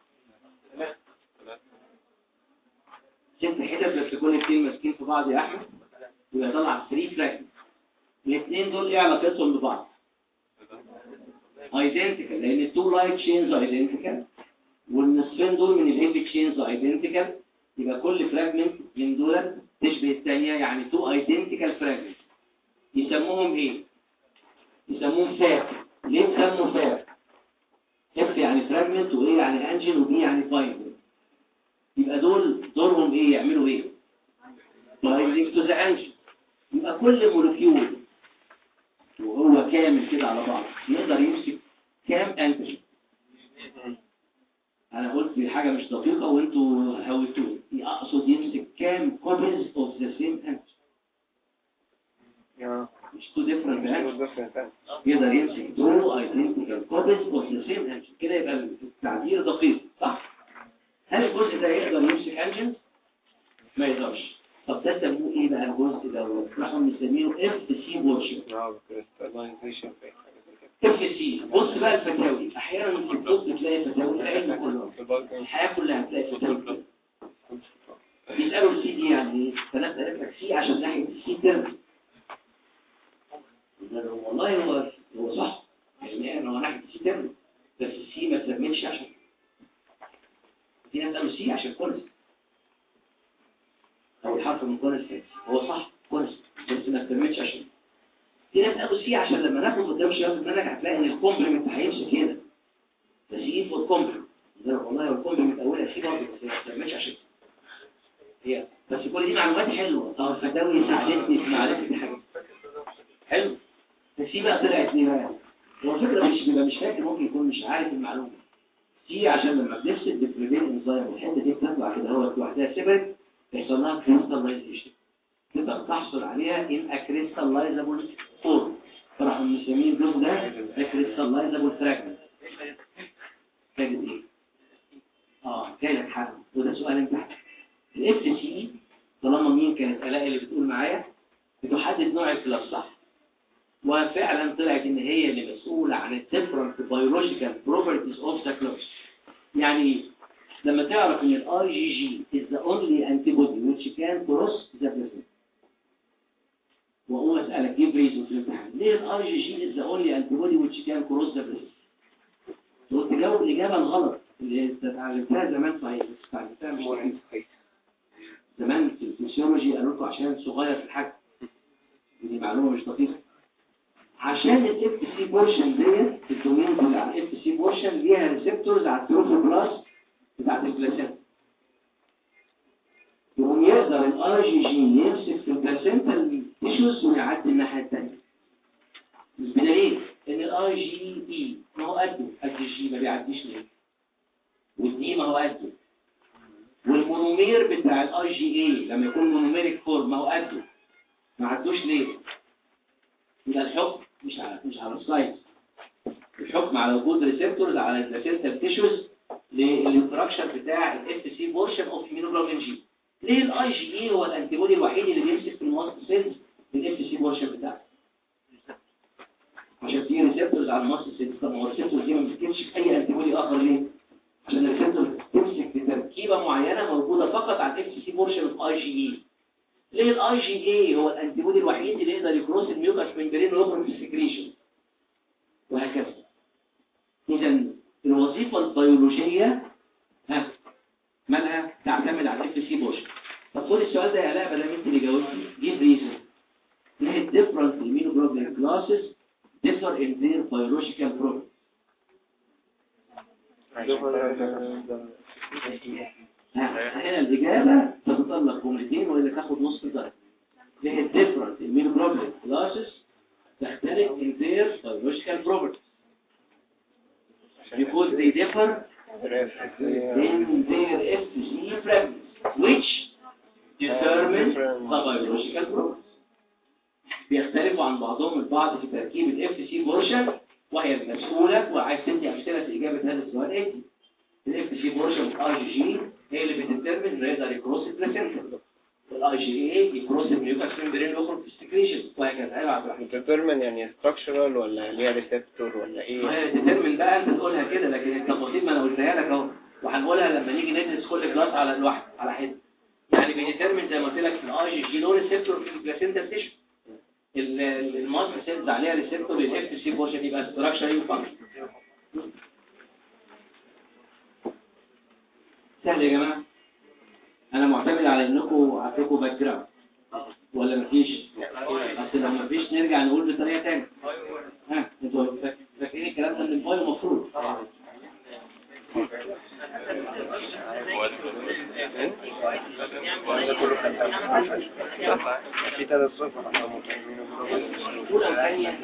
ست حتت بس كل اثنين ماسكين في بعض يا احمد يبقى يطلع 3 فراجمنت الاثنين دول ايه علاقتهم ببعض ايدنتيكال لان التو لايت تشينز ايدنتيكال والنصفين دول من الهيفي تشينز ايدنتيكال يبقى كل فراجمنت من دول تشبه الثانيه يعني تو ايدنتيكال فراجمنت يسموهم ايه يسموهم فاب ليه سموا فاب اف يعني فراجمنت وايه يعني انجن وبي يعني بايند يبقى دول دورهم ايه يعملوا ايه بايندينج تو ذا انجن يبقى كل مولكيول وهو كامل كده على بعض يقدر يمسك كام انجن انا قلت دي حاجه مش دقيقه وانتوا هويتوني اقصد يمسك كام كوبيز اوف ذا سيم انجن مش تو ديفرنت انجن يقدر يمسك تو ايدنتيكال كوبيز اوف ذا سيم انجن كده يبقى التعبير دقيق صح هل الجزء ده يقدر يمسك انجن ما يقدرش طب ده سموه ايه بقى الجزء ده راحوا مسمينه اف سي بورشن اف سي بص بقى الفتاوي احيانا في الطب تلاقي فتاوي العلم كله الحياه كلها تلاقي فتاوي بيسالوا السي دي يعني ايه فناس قالت لك سي عشان ناحيه السي ترم والله هو هو صح يعني هو ناحيه السي ترم بس السي ما تسميتش عشان في ناس قالوا سي عشان كونس او الحرف من كونس هو صح كونس بس ما تسميتش عشان في ناس قالوا سي عشان لما ناخد قدام شويه المنهج هتلاقي ان الكومبلمنت هيمشي كده تسييف والكومبلمنت والله الكومبلمنت اولها سي برضه بس ما تسميتش عشان هي بس كل دي معلومات حلوه اه الفتاوي ساعدتني في معرفه الحاجات حلو بس في بقى طلعت ليه بقى هو الفكرة مش بيبقى مش فاكر ممكن يكون مش عارف المعلومة سي عشان لما بنفصل بالبريفين انزايم والحته دي بتطلع كده هو لوحدها سيبرت يحصل لها كريستاللايزيشن تقدر تحصل عليها ان اكريستاللايزابل فورم فراحوا مسمين الجزء ده كريستاللايزابل فراجمنت كانت ايه؟ اه جاي لك حل وده سؤال امتحان الاف سي طالما مين كانت الاقي اللي بتقول معايا بتحدد نوع الكلاس صح وفعلا طلعت ان هي اللي مسؤولة عن الديفرنت بيولوجيكال بروبرتيز اوف ذا كلاس يعني لما تعرف ان الاي جي جي is the only antibody which can cross the placenta واقوم اسالك جيب ريزون في الامتحان ليه الاي جي جي is the only antibody which can cross the placenta تقول تجاوب الاجابه الغلط اللي انت اتعلمتها زمان صحيح بس اتعلمتها مش صحيح زمان في الفسيولوجي قالوا لكم عشان صغير في الحجم دي معلومه مش دقيقه عشان الاف سي بورشن ديت الدومين بتاع الاف سي بورشن ليها ريسبتورز على التروفوبلاست بتاعت البلاسينتا يقوم يقدر الار جي جي يمسك في البلاسينتا تيشوز ويعدي الناحيه الثانيه بدليل ان الار جي اي ما هو قده قد الجي ما بيعديش ليه والدي ما هو قده والمونومير بتاع الاي جي اي لما يكون مونوميريك فورم ما هو قده ما عدوش ليه يبقى الحكم مش على مش على السلايد الحكم على وجود ريسبتورز على البلاسينتا تيشوز للانتراكشن بتاع الاف سي بورشن اوف immunoglobulin جي ليه الاي جي اي هو الانتيبودي الوحيد اللي بيمسك في الماست سيلز بالاف سي بورشن بتاعه عشان في ريسبتورز على الماست سيلز طب ما هو الريسبتورز دي ما بتمسكش في اي انتيبودي اخر ليه عشان الريسبتور تمسك في تركيبه معينه موجوده فقط على الاف سي بورشن اوف اي جي اي ليه الاي جي اي هو الانتيبودي الوحيد اللي يقدر يكروس الميوكاس ممبرين ويخرج في السكريشن وهكذا اذا الوظيفه البيولوجيه ها مالها تعتمد على الاف سي بوش طب خد السؤال ده يا لا بدل انت اللي جاوبتي جيب ريزن ليه different immunoglobulin classes differ in their biological properties هنا الإجابة تتطلب جملتين وإلا تاخد نص درجة ليه different immunoglobulin classes تختلف in their biological properties because they differ in their FTC fragments which determine the biological properties بيختلفوا عن بعضهم البعض في تركيب ال FTC بورشن وهي المسؤولة وعايز تدي أمثلة في إجابة هذا السؤال إيه؟ ال FTC بورشن والآي جي جي هي اللي بتديترمن إنه يقدر يكروس البلاسينتا والاي جي اي يكروس الميوكاس ممبرين ويخرج في السكريشن وهكذا ايوه عبد الرحمن determine يعني structural ولا ليها ريسبتور ولا ما ايه هي تديترمن بقى انت تقولها كده لكن التفاصيل ما انا قلتها لك اهو وهنقولها لما نيجي ندرس كل كلاس على الواحد على حده يعني بيديترمن زي ما قلت لك في الاي جي جي له ريسبتور في البلاسينتا تيشو الماس سيلز عليها ريسبتور للاف سي بورشن يبقى ستراكشر وفانكشن سهل يا جماعه انا معتمد على انكم عندكم باك جراوند ولا مفيش بس لو مفيش نرجع نقول بطريقه ثانيه ها انتوا فاك- فاكرين الكلام ده من البايو المفروض ده كله كان في ثلاث صفر الاولى والثانيه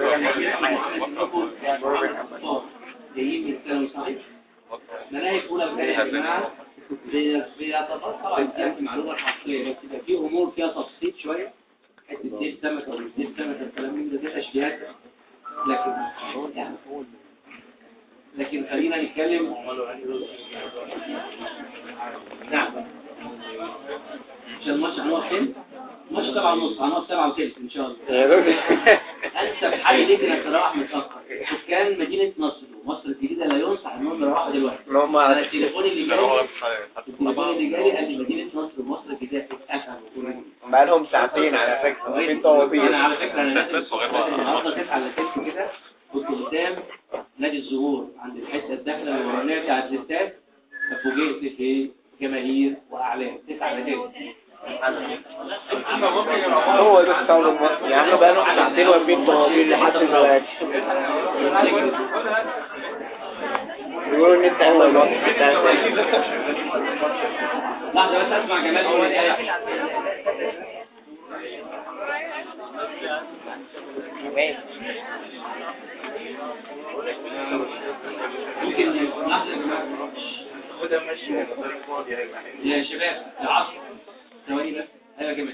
جايين من الثانوي صحيح مناهج اولى وثانيه يا جماعه بي- بيتبطل عن كده المعلومه الحصريه بس يبقى في امور فيها تفصيل شويه حته دي السمكه ومش دي السمكه الكلام من ده ده تشبيهات لكن يعني لكن خلينا نتكلم نعم عشان الماتش هنقف فين؟ الماتش سبعة ونص هنقف سبعة وثلث ان شاء الله يا راجل انسب حل ليك انك تروح متاخر سكان مدينه نصر ومصر الجديده لا ينصح انهم يروحوا دلوقتي ما هم انا على التليفون اللي اللي هو جالي هتبقى التليفون اللي جالي قال لي مدينه نصر ومصر الجديده اتقفلوا بقى لهم ساعتين على فكرة في انا طوابير على فكره انا نازل بس وغير نازل بعض. النهارده 9 الا 6 كده كنت قدام نادي الزهور عند الحته الداخله الورانيه بتاعت الاستاد ففوجئت في جماهير واعلام 9 الا 6 هو ده الثورة المصري يعني بقى لهم ساعتين واقفين طوابير لحد دلوقتي يقولوا ان انت اول واحد لحظه بس اسمع جمال يقول ايه ممكن لحظة يا جماعة خدها ماشي ولا فاضي هيبقى حلو يا شباب العصر ثواني بس ايوه يا جماعة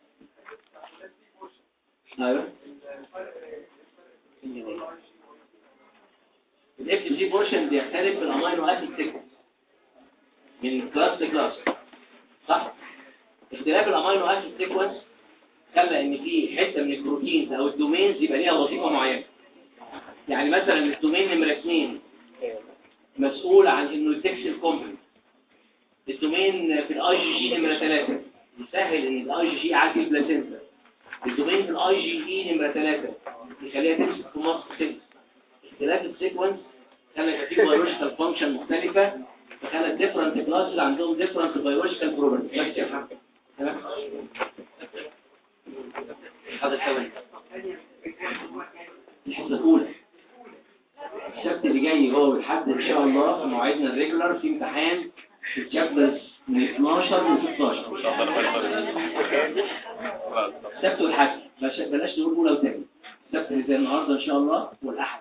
ايوه الاف جي بورشن بيختلف في الامينو اسيد سيكونس من كلاس لكلاس صح اختلاف الامينو اسيد سيكونس خلى ان في حته من البروتينز او الدومينز يبقى ليها وظيفه معينه يعني مثلا الدومين نمره 2 مسؤول عن انه يتكس الكومبلمنت الدومين في الاي جي جي نمره 3 يسهل ان الاي جي جي يعدي البلاسينتا الدومين في الاي جي اي نمره 3 يخليها تمسك في مصر سيلز اختلاف السيكونس خلى يبقى في بيولوجيكال فانكشن مختلفه فخلى الديفرنت كلاسز عندهم ديفرنت بيولوجيكال بروبرتي بس يا محمد تمام هذا ثواني الحصه الاولى السبت اللي جاي هو والحد ان شاء الله في موعدنا الريجولار في امتحان في الشابترز من 12 ل 16 ان شاء الله نبقى السبت والحد بلاش بلاش نقول اولى وثاني السبت اللي زي النهارده ان شاء الله والاحد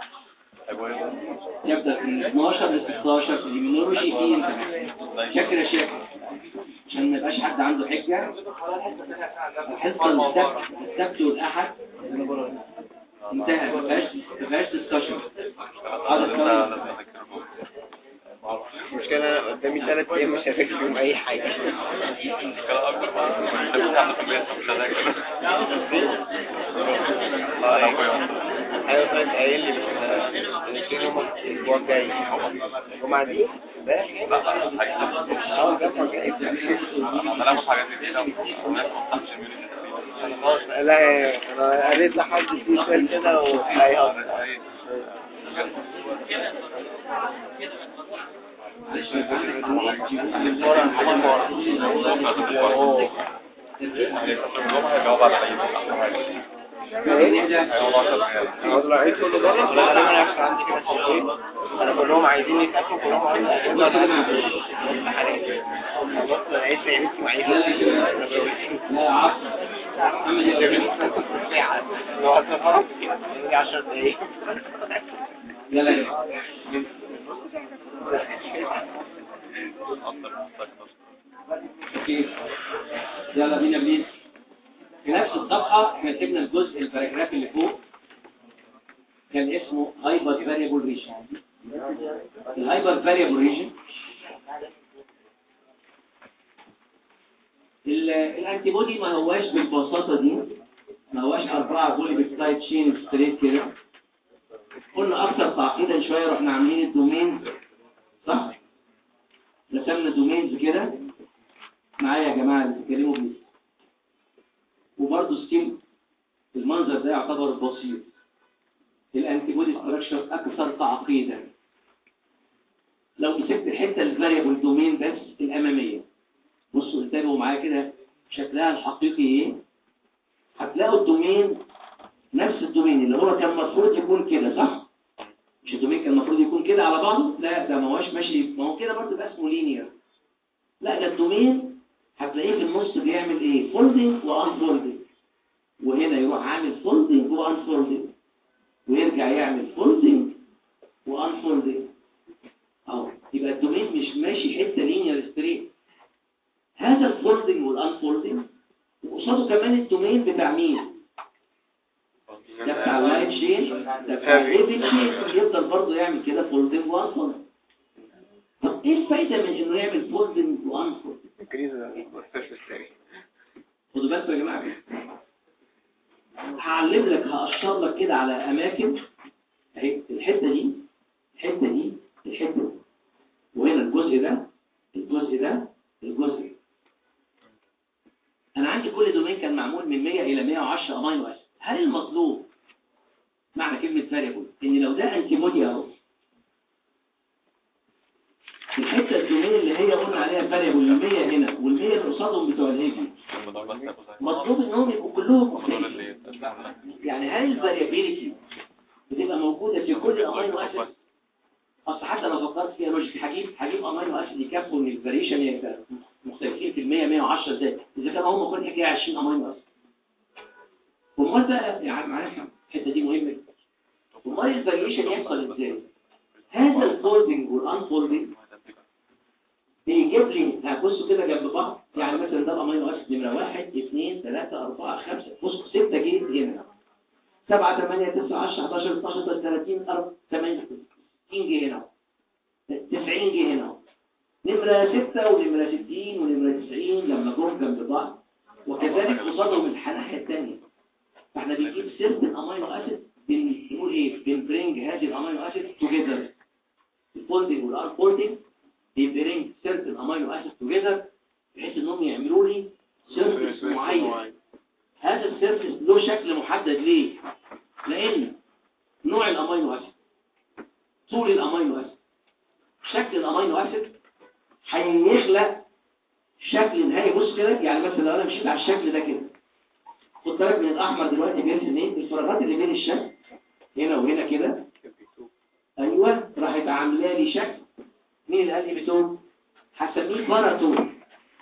يبدا من 12 ل 16 في الإيميونولوجي في امتحان شكر يا شيخ عشان ما يبقاش حد عنده حجه الحصه السبت السبت والاحد انتهى ما فيهاش ما فيهاش ديسكشن هذا الثواني المشكلة أنا قدامي ثلاث أيام مش هفكر فيهم أي حاجة المشكلة أكبر بقى مش هذاكر لا أنا أخويا أيوة طيب قايل لي نشتريهم الأسبوع الجاي الجمعة دي لا لا حاجة اه الجمعة الجاي أنا هناخد حاجات كتير أوي هناخد خمس immunity أنا خلاص لا أنا قريت لحد في سؤال كده وهيهزر هيجاوب على أي هو العيد كله بره ولا انا ما نفسي عندي كده في البيت انا كلهم عايزين يسافروا كلهم عايزين يسافروا بص انا عايز نعمتي معايا لا عصر محمد يا وليد. ساعة لو هتسافر يجي 10 دقايق يلا يا جماعة. اوكي يلا بينا بليز في نفس الصفحة احنا سيبنا الجزء الباراجراف اللي فوق كان اسمه هايبر فاريبل ريجن الهايبر فاريبل ريجن الانتي بودي ما هواش بالبساطة دي ما هواش أربعة بولي بيبتايد تشين ستريت كده قلنا أكثر تعقيدا شوية رحنا عاملين الدومين صح؟ رسمنا دومينز كده معايا يا جماعة اللي بتتكلموا بيه وبرضه ستيل المنظر ده يعتبر بسيط الانتي بودي ستراكشر اكثر تعقيدا لو مسكت الحته الفاريبل دومين بس الاماميه بصوا انتبهوا معايا كده شكلها الحقيقي ايه هتلاقوا الدومين نفس الدومين اللي هو كان المفروض يكون كده صح مش الدومين كان المفروض يكون كده على بعضه لا ده ما هوش ماشي ما هو كده برضه يبقى اسمه لينير لا ده الدومين هتلاقيه في النص بيعمل ايه فولدنج وانفولدنج وهنا يروح عامل فولدنج وانفولدنج ويرجع يعمل فولدنج وانفولدنج اهو يبقى الدومين مش ماشي حته لينير ستريت هذا الفولدنج والانفولدنج وقصاده كمان الدومين بتاع مين ده بتاع اللايت شين ده بتاع الهيفي شين يفضل برضه يعمل كده فولدنج وانفولدنج طب ايه الفايده من انه يعمل فولدنج وانفولدنج كريزة مستشفى الثاني خدوا بالكم يا جماعه هعلم لك هاشر لك كده على اماكن اهي الحته دي الحته دي الحته دي وهنا الجزء ده الجزء ده الجزء ده انا عندي كل دومين كان معمول من 100 الى 110 امينو اسيد هل المطلوب معنى كلمه فاريبل ان لو ده انتي بودي اهو الحته الدومين اللي هي قلنا عليها فاريبل ال 100 هنا وال 100 اللي قصادهم بتوع الهيفي مطلوب انهم يبقوا كلهم مختلفين يعني هل الفاريابيليتي بتبقى موجودة في كل امينو اسيد اصل حتى لو فكرت فيها لوجيك هجيب هجيب امينو اسيد يكفوا ان الفاريشن يبقى مختلفين في ال 100 110 ازاي اذا كانوا هم كل حكايه 20 امينو اسيد امال بقى يا عم معلش الحته دي مهمه امال الفاريشن يحصل ازاي هذا الفولدنج والانفولدنج بيجيب لي هبصوا كده جنب بعض يعني مثلا ده الامينو اسيد نمره 1 2 3 4 5 بص 6 جه هنا 7 8 9 10 11 12 30 4 8 60 جه هنا 90 جه هنا نمرة 6 ونمرة 60 ونمرة 90 لما جم جنب بعض وكذلك قصادهم الناحية الثانية فاحنا بنجيب سيرة الامينو اسيد بنقول ايه بنبرنج هذه الامينو اسيد توجذر الفولدنج والانفولدنج بيبرنج سيرة الامينو اسيد توجذر بحيث انهم يعملوا لي سيرفيس معين هذا السيرفيس له شكل محدد ليه لان نوع الامينو اسيد طول الامينو اسيد شكل الامينو اسيد هيخلق شكل نهائي بص كده يعني مثلا لو انا مشيت على الشكل ده كده خد بالك من الاحمر دلوقتي بيرسم ايه الفراغات اللي بين الشكل هنا وهنا كده ايوه راحت عامله لي شكل مين اللي قال لي بتون هسميه باراتون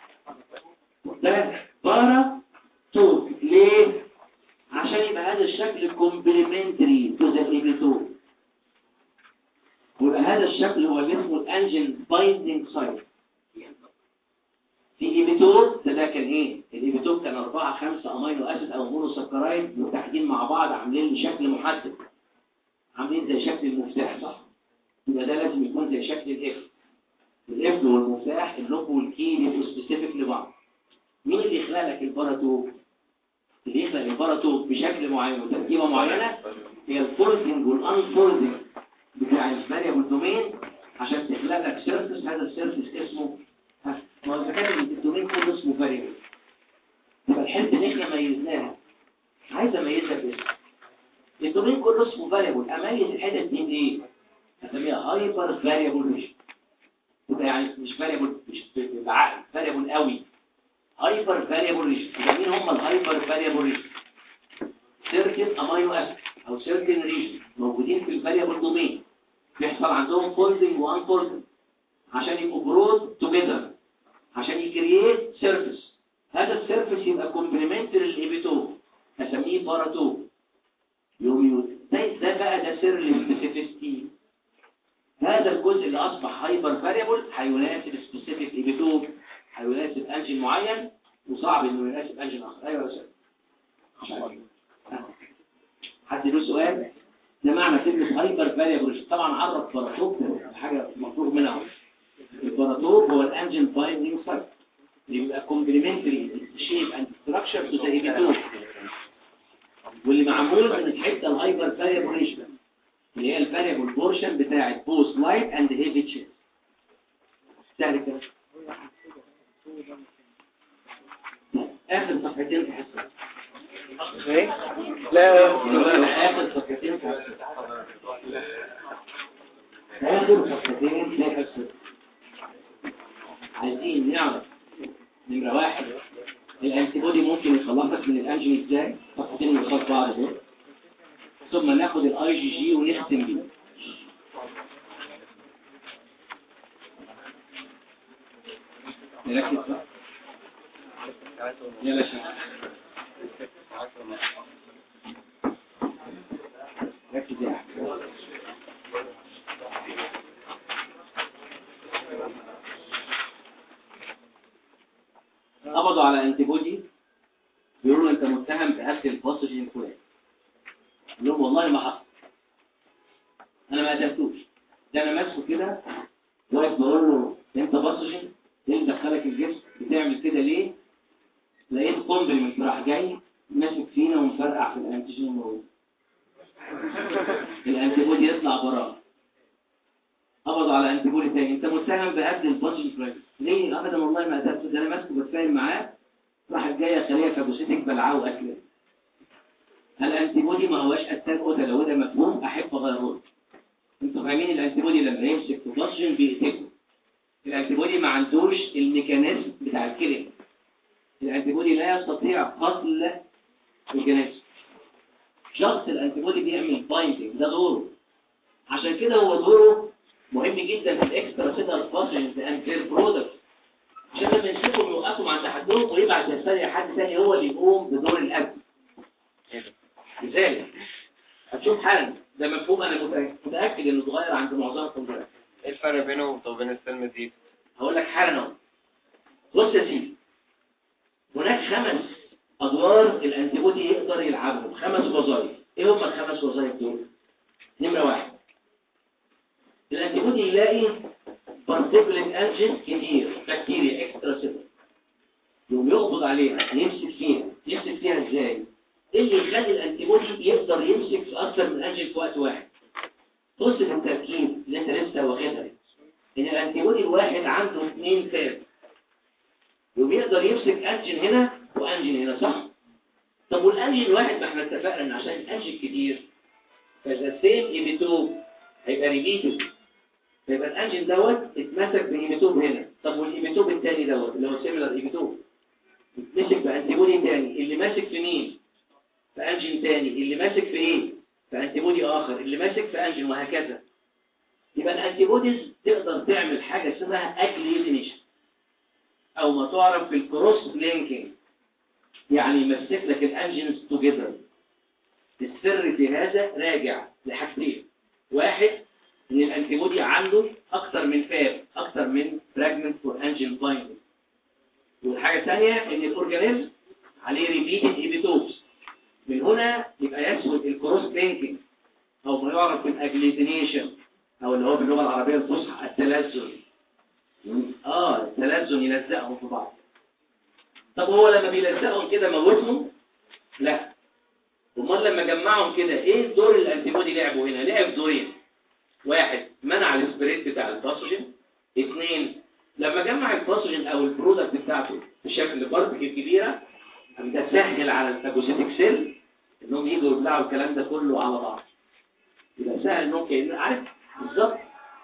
ده باراتون ليه عشان يبقى هذا الشكل كومبلمنتري تو ذا ايبيتون ويبقى هذا الشكل هو اللي اسمه الانجن بايندينج سايت في ايبيتور ده, ده كان ايه الايبيتور كان 4 5 امينو اسيد او مونوسكرايد متحدين مع بعض عاملين لي شكل محدد عاملين زي شكل المفتاح صح يبقى ده لازم يكون زي شكل الاف الاف والمفتاح اللوب والكي بيبقوا سبيسيفيك لبعض مين اللي يخلق لك الباراتوب اللي يخلق الباراتوب بشكل معين وتركيبه معينه هي الفولدنج والانفولدنج بتاع الفاريبل دومين عشان تخلق لك سيرفيس هذا السيرفيس اسمه ها، ما هو اذا كان الدومين كله اسمه فاريبل يبقى الحته اللي احنا ميزناها عايز اميزها باسم الدومين كله اسمه فاريبل اميز الحته دي بايه اسميها هايبر فاريبل ريشن يبقى يعني مش فاريبل مش بعقل فاريبل قوي هايبر فاريبل ريشن يبقى مين هم الهايبر فاريبل ريشن سيركل امينو اسيد او سيركل ريجن موجودين في الفاريبل دومين بيحصل عندهم فولدنج وان فولدنج عشان يبقوا برود توجذر عشان يكرييت سيرفيس هذا السيرفيس يبقى كومبلمنتري للايبيتوم اسميه باراتوم يوم يوم ده, ده بقى ده سر السبيسيفيستي هذا الجزء اللي اصبح هايبر فاريبل هيناسب سبيسيفيك ايبيتوم هيناسب انجن معين وصعب انه يناسب انجن اخر ايوه يا استاذ مش عارف. حد له سؤال ده معنى كلمة هايبر فاريبل طبعا عرف باراتوب حاجة مفروغ منها الباراتوب هو الانجن بايندينج سايت اللي بيبقى كومبلمنتري شيب اند ستراكشر تو ذا ايبيتوب واللي معمول من الحته الهايبر فاريبل ريشن اللي هي الفاريبل بورشن بتاعت بوست لايت اند هيفي تشيل سهل كده اخر صفحتين في حصه لا آخر صفحتين في حصة آخر صفحتين في حصة عايزين نعرف نمرة واحد الانتيبودي ممكن يخلصك من الانجين ازاي صفحتين اللي قصاد بعض دول ثم ناخد الاي جي جي ونختم بيه نركز بقى يلا شيخ ركز يا أحمد. قبضوا على انتيبودي بيقولوا له انت متهم بقتل الباسجين فلان قال لهم والله ما حصل انا ما قتلتوش ده انا ماسكه كده واقف بقول له انت باسجين ايه اللي دخلك الجسم بتعمل كده ليه لقيت كومبلمنت راح جاي ماسك فينا ومفرقع في الانتيجين الموجود الانتيبودي يطلع براه قبضوا على انتيبودي تاني انت متهم بقتل الباسجين فلان ليه ابدا والله ما قتلته ده انا ماسكه بتفاهم معاه راحت جايه خليه فاجوسيتك بلعاه واكله الانتيبودي ما هواش قتال قتله وده مفهوم احب اغيره انتوا فاهمين الانتيبودي لما يمسك في باسجين بيقتله الانتيبودي ما عندوش الميكانيزم بتاع الكلمه الانتيبودي لا يستطيع قتل الجنازه شخص الانتيبودي بيعمل بايندنج ده دوره عشان كده هو دوره مهم جدا في الاكسترا سيتال فاسنز اند كير برودكت عشان لما يمسكوا يوقفوا عند حدهم ويبعت يستدعي حد ثاني هو اللي يقوم بدور القتل ذلك هتشوف حالا ده مفهوم انا متأكد- متاكد انه اتغير عند معظمكم دلوقتي ايه الفرق بينه وبين السلم دي هقول لك حالا اهو بص يا سيدي هناك خمس ادوار الانتيبودي يقدر يلعبهم خمس وظائف ايه هم الخمس وظائف دول نمره واحد الانتيبودي يلاقي بارتيكولين انجن كتير بكتيريا اكسترا سيلر يقوم يقبض عليها يمسك فيها يمسك فيها ازاي ايه اللي يخلي الانتيبودي يقدر يمسك في اكتر من انجن في وقت واحد توصف التركيب اللي انت لسه واخدها ان الانتيبودي الواحد عنده اثنين فاب يقوم يقدر يمسك انجن هنا وانجن هنا صح طب والانجن الواحد ما احنا اتفقنا ان عشان انجن كتير فاذا سيم ايبيتوب هيبقى ريبيتد فيبقى الانجن دوت اتمسك بايبيتوب هنا طب والايبيتوب الثاني دوت اللي هو سيميلر ايبيتوب اتمسك بانتيبودي تاني اللي ماسك في مين في انجن تاني اللي ماسك في ايه في انتيبودي اخر اللي ماسك في انجن وهكذا يبقى الانتيبوديز تقدر تعمل حاجه اسمها اجليوتينيشن او ما تعرف بالكروس لينكينج يعني يمسك لك الانجنز توجذر السر في هذا راجع لحاجتين واحد ان الانتيبودي عنده اكتر من فاب اكتر من فراجمنت فور انجن بايندنج والحاجه الثانيه ان الاورجانيزم عليه ريبيتد ايبيتوبس من هنا يبقى يسهل الكروس لينكينج او ما يعرف بالاجليتينيشن او اللي هو باللغه العربيه الفصحى التلازم اه التلازم يلزقهم في بعض طب هو لما بيلزقهم كده موتهم لا امال لما جمعهم كده ايه دور الانتيبودي لعبوا هنا لعب دورين واحد منع السبريت بتاع الباسوجين اثنين لما جمع الباسوجين او البرودكت بتاعته بشكل بارتكل كبيره قام ده سهل على الفاجوسيتك سيل انهم يجوا يبلعوا الكلام ده كله على بعض يبقى سهل انهم كانه عارف بالظبط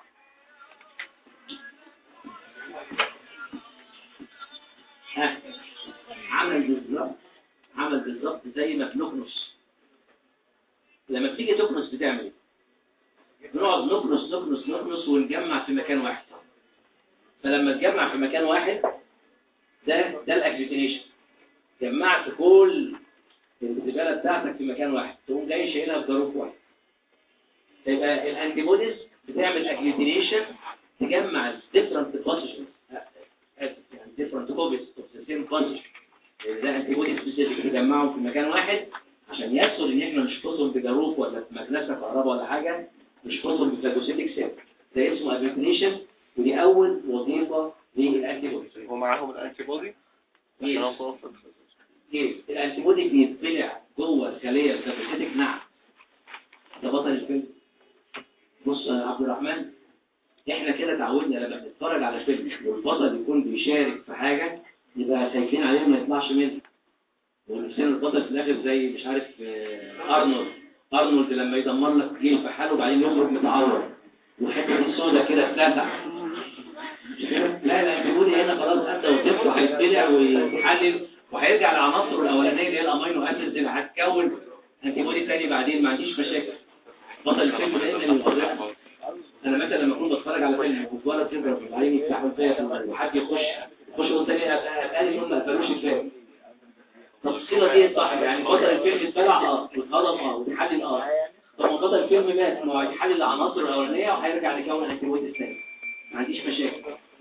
ها عمل بالظبط عمل بالظبط زي ما بنكنس لما بتيجي تكنس بتعمل ايه بنقعد نكنس نكنس نكنس ونجمع في مكان واحد فلما تجمع في مكان واحد ده ده الاجلوتينيشن جمعت كل الزباله بتاعتك في مكان واحد تقوم جاي شايلها في ظروف واحد فيبقى الانتيبوديز بتعمل اجلوتينيشن تجمع الديفرنت باسجز اسف يعني ديفرنت كوبيز اوف ذا سيم باسج ده انتيبودي سبيسيفيك تجمعهم في مكان واحد عشان يسهل ان احنا نشفطهم بجاروف ولا في مدرسه كهرباء ولا حاجه نشفطهم بفاجوسيتك سيل ده اسمه اجلوتينيشن ودي اول وظيفه للانتيبودي ومعاهم الانتي بودي عشان أوصل. ايه الانتيبودي بيتبلع جوه الخليه الفاجوسيتك نعم ده بطل الفيلم بص يا عبد الرحمن احنا كده اتعودنا لما بنتفرج على فيلم والبطل يكون بيشارك في حاجه يبقى خايفين عليه ما يطلعش منه والانسان البطل في الاخر زي مش عارف آه، ارنولد ارنولد لما يدمر لك جيل في حاله وبعدين يخرج متعور والحته دي سودا كده اتلسع مش كده؟ لا لا بيقول هنا خلاص ابدا وتبقى وهيتبلع ويتحلل وهيرجع لعناصره الاولانيه اللي هي الامينو اسيدز اللي هتكون انتي بودي تاني بعدين ما عنديش مشاكل بطل الفيلم دايما يبقى انا مثلا لما اكون بتفرج على فيلم وولد تضرب وبعدين يفتحوا الباب وحد يخش يخش يقول تاني قال ان هم ما قفلوش الفيلم طب الصيغه دي صح يعني بطل الفيلم اتبلع اه واتهضم اه واتحلل اه طب ما بطل الفيلم مات ما هو هيتحلل العناصر الاولانيه وهيرجع يكون انتي بودي الثاني ما عنديش مشاكل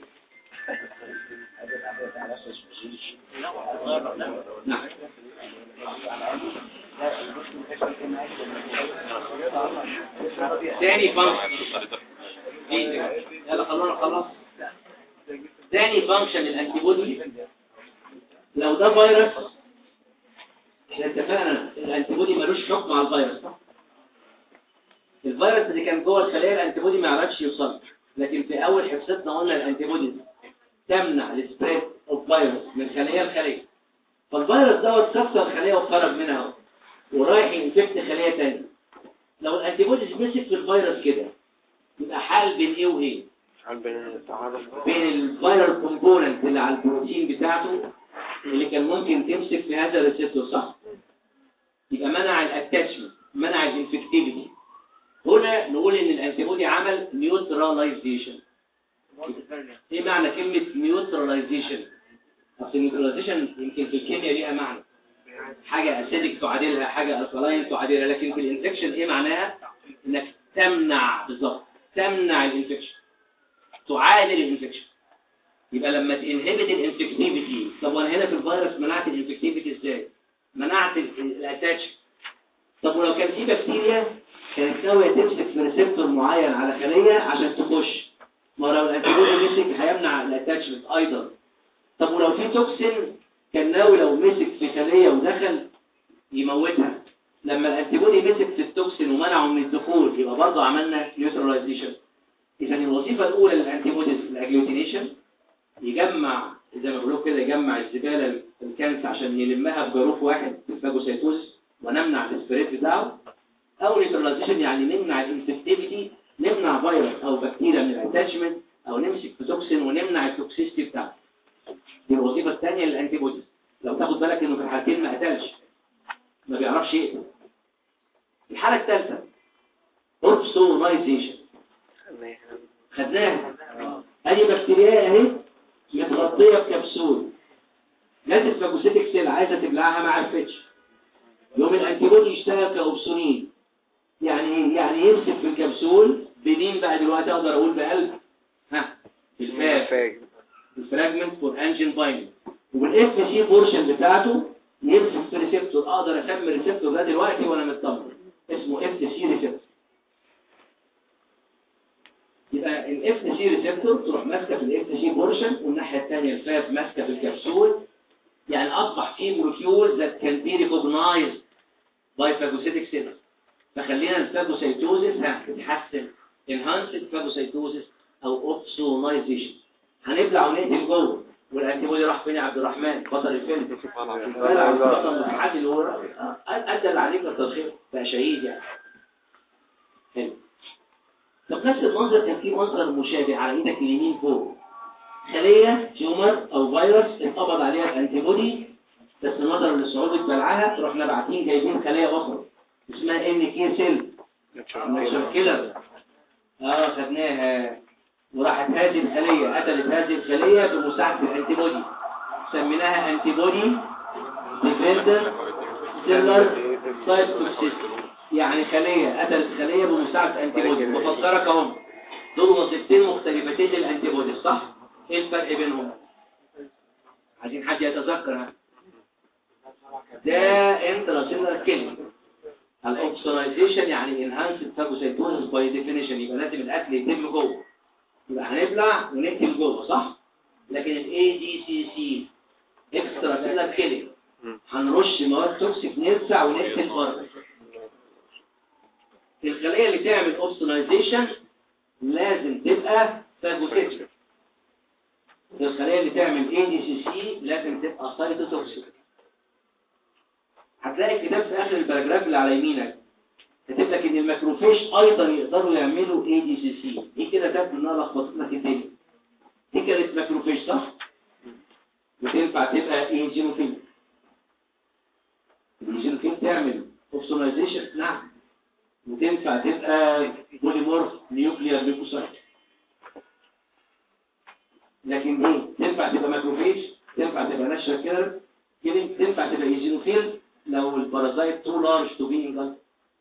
نعم تاني فانكشن يلا خلونا خلاص تاني فانكشن الانتي بودي لو ده فيروس احنا اتفقنا الانتي بودي ملوش حكم على الفيروس صح؟ الفيروس اللي كان جوه الخليه الانتي بودي ما يعرفش يوصل لكن في اول حصتنا قلنا الانتي بودي تمنع السبريد اوف فيروس من خليه لخليه فالفيروس دوت كسر خليه وخرج منها اهو ورايح ينفكت خليه ثانيه لو الانتي بودي مسك في الفيروس كده يبقى حال بين ايه وايه هل بين التعرف بين الفيرال كومبوننت اللي على البروتين بتاعته اللي كان ممكن تمسك في هذا الريسبتور صح يبقى منع الاتاتشمنت منع الانفكتيفيتي هنا نقول ان الانتيبودي عمل نيوتراليزيشن ايه معنى كلمه نيوتراليزيشن اصل النيوتراليزيشن يمكن في الكيمياء ليها معنى حاجة اسيدك تعادلها حاجة الكلاين تعادلها لكن في الانفكشن ايه معناها انك تمنع بالظبط تمنع الانفكشن تعادل الانفكشن يبقى لما تنهبت الانفكتيفيتي طب وانا هنا في الفيروس منعت الانفكتيفيتي ازاي منعت الاتاتش طب ولو كان في بكتيريا كانت ناويه تمسك في ريسبتور معين على خليه عشان تخش ما لو الانتيبودي مسك هيمنع الاتاتشمنت ايضا طب ولو في توكسين كان ناوي لو مسك في خليه ودخل يموتها لما الانتيبودي مسك في التوكسين ومنعه من الدخول يبقى برضه عملنا نيوتراليزيشن اذا الوظيفه الاولى للانتيبوديز الاجلوتينيشن يجمع زي ما بيقولوا كده يجمع الزباله الكانس عشان يلمها بجروف واحد في الفاجوسيتوز ونمنع السبريت بتاعه او نيوتراليزيشن يعني نمنع الانفكتيفيتي نمنع فيروس او بكتيريا من الاتاتشمنت او نمسك في توكسين ونمنع التوكسيستي بتاعته دي الوظيفه الثانيه للانتي بوديز لو تاخد بالك انه في الحالتين ما قتلش ما بيعرفش يقتل الحاله الثالثه اوبسونايزيشن خدناها ادي بكتيريا اهي متغطيه بكبسول جت الفاجوسيتك سيل عايزه تبلعها ما عرفتش يوم الانتي بودي يشتغل كاوبسونين يعني ايه يعني يمسك في الكبسول بمين بقى دلوقتي اقدر اقول بقلب ها بالفاف الفراجمنت فور انجين بايند والاف سي بورشن بتاعته يمسك في ريسبتور اقدر اسمي الريسبتور ده دلوقتي وانا مطمن اسمه اف سي ريسبتور يبقى الاف سي ريسبتور تروح ماسكه في الاف سي بورشن والناحيه الثانيه الفاف ماسكه في الكبسول يعني اصبح في مولكيول that can be recognized by phagocytic cells فخلينا الفاجوسيتوزيس هتتحسن enhanced phagocytosis او اوبسونايزيشن هنبلع ونقتل جوه والانتي بودي راح فين يا عبد الرحمن بطل الفيلم بلع البطل الحد اللي هو ادى اللي عليك كتر خير بقى شهيد يعني حلو طب نفس المنظر كان في منظر مشابه على ايدك اليمين فوق خليه تيومر او فيروس اتقبض عليها الانتي بودي بس نظرا لصعوبه بلعها رحنا باعتين جايبين خليه اخرى اسمها ان كي سيل كيلر اه خدناها وراحت هذه الخلية قتلت هذه الخلية بمساعدة الانتي بودي سميناها انتي بودي ديفندر سيلر سايت توكسيستي يعني خلية قتلت خلية بمساعدة انتي بودي بفكرك اهم دول وظيفتين مختلفتين للانتي بودي صح؟ ايه الفرق بينهم؟ عايزين حد يتذكر ده انترا سيلر كيلينج الاوبسونايزيشن يعني انهانسد فاجوسيتوزس باي ديفينيشن يبقى لازم الاكل يتم جوه يبقى هنبلع ونقتل جوه صح لكن الاي دي سي سي اكسترا سيلر كيلينج هنرش مواد توكسيك نرفع ونقتل بره الخليه اللي تعمل اوبسونايزيشن لازم تبقى فاجوسيتوزس الخليه اللي تعمل اي دي سي سي لازم تبقى سايتوتوكسيك هتلاقي الكتاب في اخر الباراجراف اللي على يمينك كاتب لك ان الماكروفيج ايضا يقدروا يعملوا اي دي سي سي دي كده تبدو انها لخبطت لك الدنيا دي كانت ماكروفيج صح وتنفع تبقى اينجينوفيل الاينجينوفيل تعمل اوبسونايزيشن نعم وتنفع تبقى بوليمورف نيوكليير ليوكوسايت لكن ايه تنفع تبقى ماكروفيج تنفع تبقى نشره كده كده تنفع تبقى اينجينوفيل لو البارازايت تو لارج تو بي انجلد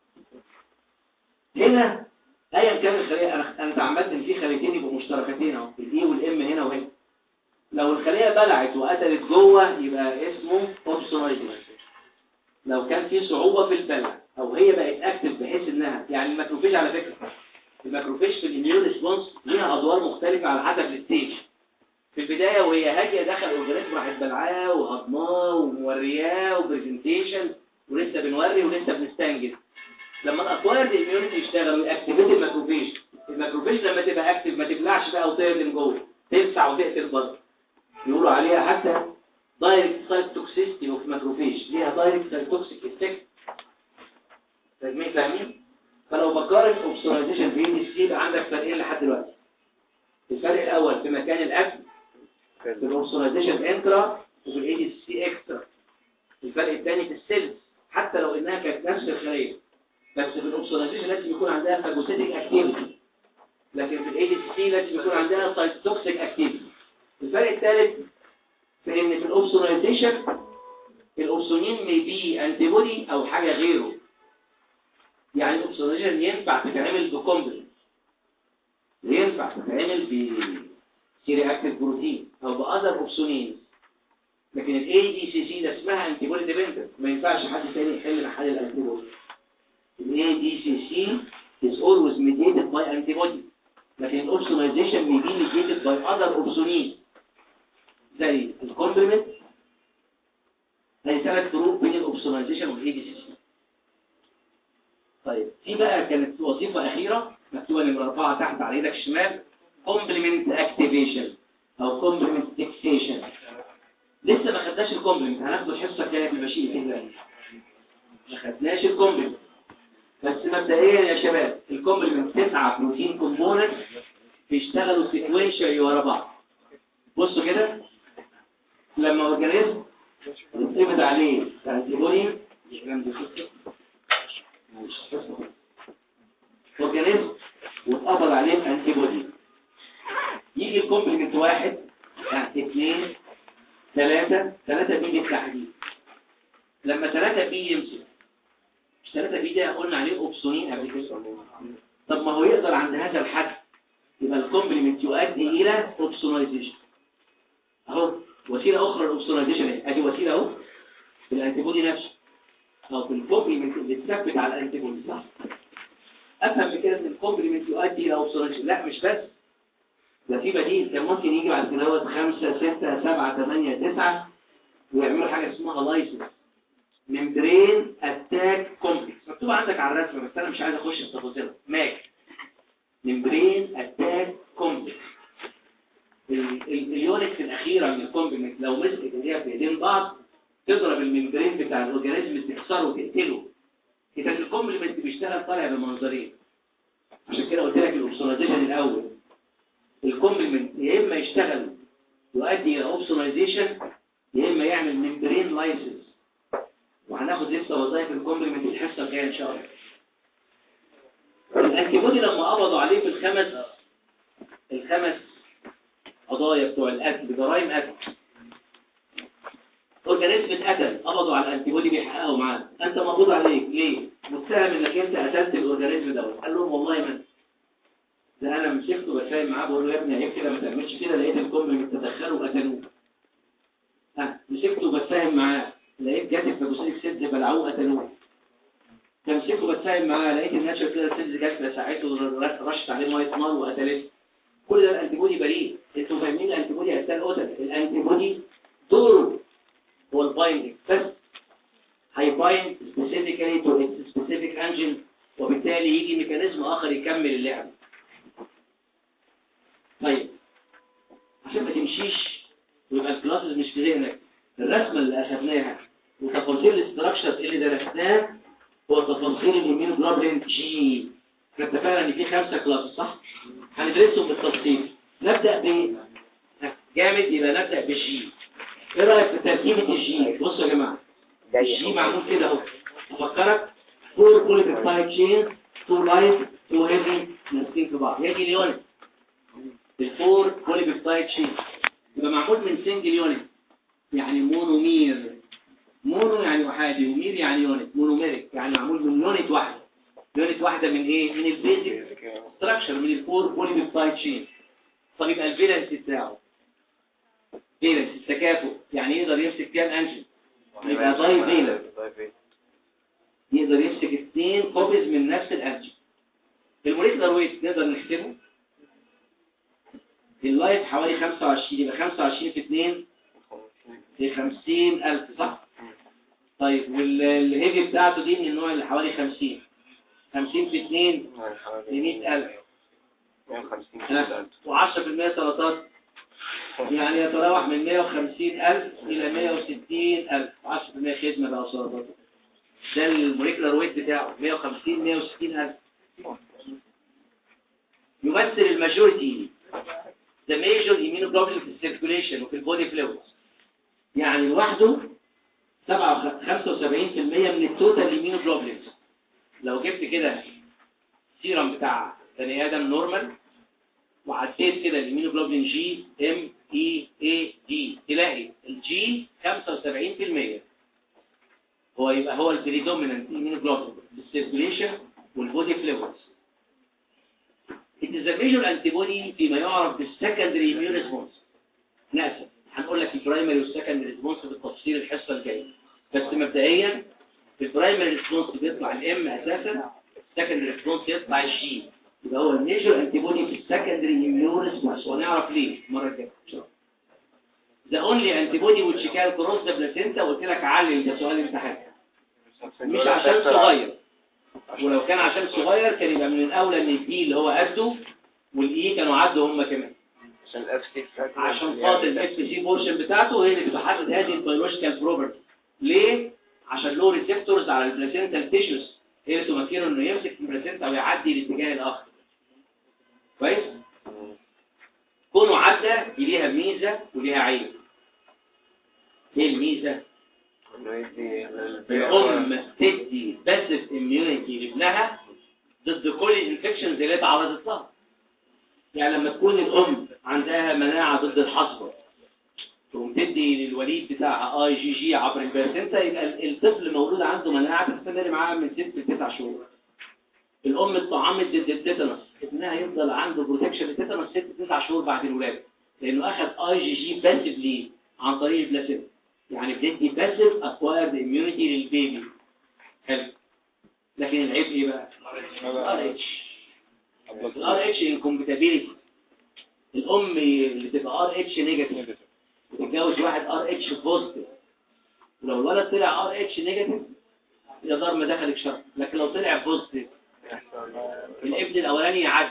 هنا ايا كان الخليه انا انا تعمدت ان في خليتين يبقوا مشتركتين اهو الاي والام هنا وهنا لو الخليه بلعت وقتلت جوه يبقى اسمه اوبسونايزيشن لو كان في صعوبه في البلع او هي بقت اكتف بحيث انها يعني الماكروفيج على فكره الماكروفيج في الاميون ريسبونس ليها ادوار مختلفه على حسب الستيج في البدايه وهي هاديه دخل الاورجانيزم راحت بلعاه وهضماه ومورياه وبرزنتيشن ولسه بنوري ولسه بنستنجد لما الاكوايرد اميونيتي يشتغل ويأكتيفيت الماكروفيج الماكروفيج لما تبقى اكتف ما تبلعش بقى وتهدم جوه تلسع وتقتل بره يقولوا عليها حتى دايركت سايت توكسيستي اوف ماكروفيج ليها دايركت سايت توكسيك افكت فاهمين فاهمين فلو بقارن اوبسونايزيشن بين السي يبقى عندك فرقين لحد دلوقتي الفرق الاول في مكان الاكل في الاوبسونايزيشن انترا وفي الاي دي سي اكسترا الفرق الثاني في السيلز حتى لو انها كانت نفس الخليه بس في الاوبسونايزيشن لازم يكون عندها فاجوسيتيك اكتيفيتي لكن في الاي دي سي لازم يكون عندها سايتوكسيك اكتيفيتي الفرق الثالث في ان في الاوبسونايزيشن الاوبسونين may be antibody او حاجه غيره يعني الاوبسونيشن ينفع تتعمل بكومبلمنت وينفع تتعمل ب سيري اكتيف بروتين او باذر اوبسونين لكن الاي دي سي سي ده اسمها انتيبودي ديبندنت ما ينفعش حد تاني يحل محل الانتيبودي الاي دي سي سي is always mediated by antibody لكن الاوبسونيزيشن may be mediated by other اوبسونين زي الكومبلمنت زي ثلاث فروق بين الاوبسونيزيشن والاي دي سي سي طيب في بقى كانت وظيفة أخيرة مكتوبة نمرة أربعة تحت على إيدك الشمال complement activation أو complement fixation لسه ما خدناش الكومبلمنت هناخد الحصة الجاية في المشي كده ما خدناش الكومبلمنت بس مبدئيا يا شباب الكومبلمنت تسعة بروتين كومبوننت بيشتغلوا سيكوينشالي ورا بعض بصوا كده لما اورجانيزم يتقبض عليه انتيبودي اورجانيزم واتقبض عليه انتي بودي يجي الكومبلمنت واحد يعني اثنين ثلاثة ثلاثة بي بالتحديد لما ثلاثة بي يمسك مش ثلاثة بي ده قلنا عليه اوبسونين قبل كده طب ما هو يقدر عند هذا الحد يبقى الكومبلمنت يؤدي الى اوبسونايزيشن اهو وسيلة اخرى للاوبسونايزيشن ادي وسيلة اهو بالانتي بودي نفسه او في الكومبلمنت اللي بتثبت على الانتيبودي صح افهم من كده ان الكومبلمنت يؤدي الى اوبسوليشن لا مش بس ده في بديل كان ممكن يجي بعد كده دوت 5 6 7 8 9 ويعملوا حاجه اسمها لايسنس ممبرين اتاك كومبلكس مكتوب عندك على الرسمه بس انا مش عايز اخش في تفاصيلها ماك ممبرين اتاك كومبلكس اليونكس الاخيره من الكومبلكس لو مسكت ايديها في ايدين بعض تضرب الممبرين بتاع الاورجانيزم تكسره وتقتله اذا الكومبلمنت بيشتغل طالع بمنظرين عشان كده قلت لك الاوبسونايزيشن الاول الكومبلمنت يا اما يشتغل يؤدي الى اوبسونايزيشن يا اما يعمل ممبرين لايسنس وهناخد لسه وظائف الكومبلمنت الحصه الجايه ان شاء الله الانتيبودي لما قبضوا عليه في الخمس الخمس قضايا بتوع القتل بجرائم قتل اورجانيزم اتقتل قبضوا على الانتيبودي بيحققوا معاه انت مقبوض عليك ليه متهم انك انت قتلت الاورجانيزم دوت قال لهم والله ما ده انا مسكته بتفاهم معاه بقول له يا ابني عيب كده ما تعملش كده لقيت الكم تدخلوا وقتلوه ها مسكته بتفاهم معاه لقيت جاتك فاجوسيك سيلز بلعوه قتلوه فمسكته بتفاهم معاه لقيت الناتشر كده سيلز جات لساعته رشت عليه ميه نار وقتلته كل ده الانتيبودي بريء انتوا فاهمين الانتيبودي قتل قتل الانتيبودي دوره هو البايندنج بس هيبايند سبيسيفيكالي تو سبيسيفيك انجن وبالتالي يجي ميكانيزم اخر يكمل اللعب طيب عشان ما تمشيش ويبقى الكلاسز مش في ذهنك الرسمه اللي اخذناها وتفاصيل الاستراكشرز اللي درسناها هو تفاصيل الاميونوجلوبولين جي احنا اتفقنا ان في خمسه كلاسز صح هندرسهم بالتفصيل نبدا ب جامد يبقى نبدا بالجي ايه رايك في تركيبه الجي بصوا يا جماعه الجي معمول كده اهو افكرك فور بوليبيبتايد تشين تو لايت تو هيفي ماسكين في بعض يجي اليونت الفور بوليبيبتايد تشين يبقى معمول من سنجل يونت يعني مونومير مونو يعني احادي ومير يعني يونت مونوميريك يعني معمول من يونت واحده يونت واحده من ايه من البيزك ستراكشر من الفور بوليبيبتايد تشين طب يبقى الفالنس بتاعه فالنس التكافؤ يعني يقدر يمسك كام انجن يبقى داي فالنس يقدر يمسك اثنين كوبيز من نفس الانجن الموليكولار ويت نقدر نحسبه اللايت حوالي 25 يبقى 25 في 2 في 50000 صح طيب والهيفي بتاعته دي من النوع اللي حوالي 50 50 في 2 ب 100000 و10% سلطات يعني يتراوح من 150000 إلى 160000 10% خدمة بقى وسلطات ده الموليكولار ويت بتاعه 150 160000 يمثل الماجوريتي the major immunoglobulin في السيركوليشن وفي البودي فلويدز يعني لوحده 75% من التوتال immunoglobulins لو جبت كده سيرم بتاع بني ادم نورمال وعديت كده الامينوجلوبولين جي ام اي اي دي تلاقي الجي 75% هو يبقى هو البريدومينانت immunoglobulin بالسيركيليشن والبودي فلويدز It is a visual antibody فيما يعرف بالسكندري immune response ناسف هنقول لك البرايمري والسكندري ريسبونس بالتفصيل الحصه الجايه بس مبدئيا في البرايمري ريسبونس بيطلع الام اساسا السكندري ريسبونس يطلع الجي يبقى هو النيجر انتيبودي في السكندري immune response وهنعرف ليه المره الجايه ان شاء الله The only antibody which can cross the placenta قلت لك علل ده سؤال امتحان مش عشان صغير ولو كان عشان صغير كان يبقى من الاولى ان الدي اللي هو قده والاي كانوا عدوا هم كمان عشان الاف سي عشان خاطر الاف سي بورشن بتاعته هي اللي بتحدد هذه البيولوجيكال بروبرتي ليه عشان له ريسبتورز على البلاسينتا تيشوز هي اللي تمكنه انه يمسك في البلاسينتا ويعدي الاتجاه الاخر كويس كونه عدى دي ليها ميزه وليها عيب ايه الميزه انه يدي الام تدي باسف اميونيتي لابنها ضد كل الانفكشنز اللي اتعرضت لها يعني لما تكون الام عندها مناعه ضد الحصبه تقوم تدي للوليد بتاعها اي جي جي عبر البلاسينتا يبقى الطفل مولود عنده مناعه تستمر معاه من 6 ل 9 شهور الام اتطعمت ضد التيتانوس ابنها يفضل عنده بروتكشن للتيتانوس 6 9 شهور بعد الولاده لانه اخذ اي جي جي باسف ليه عن طريق البلاسينتا يعني بتدي باسف اكوايرد اميونيتي للبيبي حلو لكن العيب ايه بقى الار اتش الار اتش انكومباتيبيليتي الام اللي تبقى ار اتش نيجاتيف وتتجوز واحد ار اتش بوزيتيف ولو الولد طلع ار اتش نيجاتيف يا دار ما دخلك شر لكن لو طلع بوزيتيف الابن الاولاني يعدي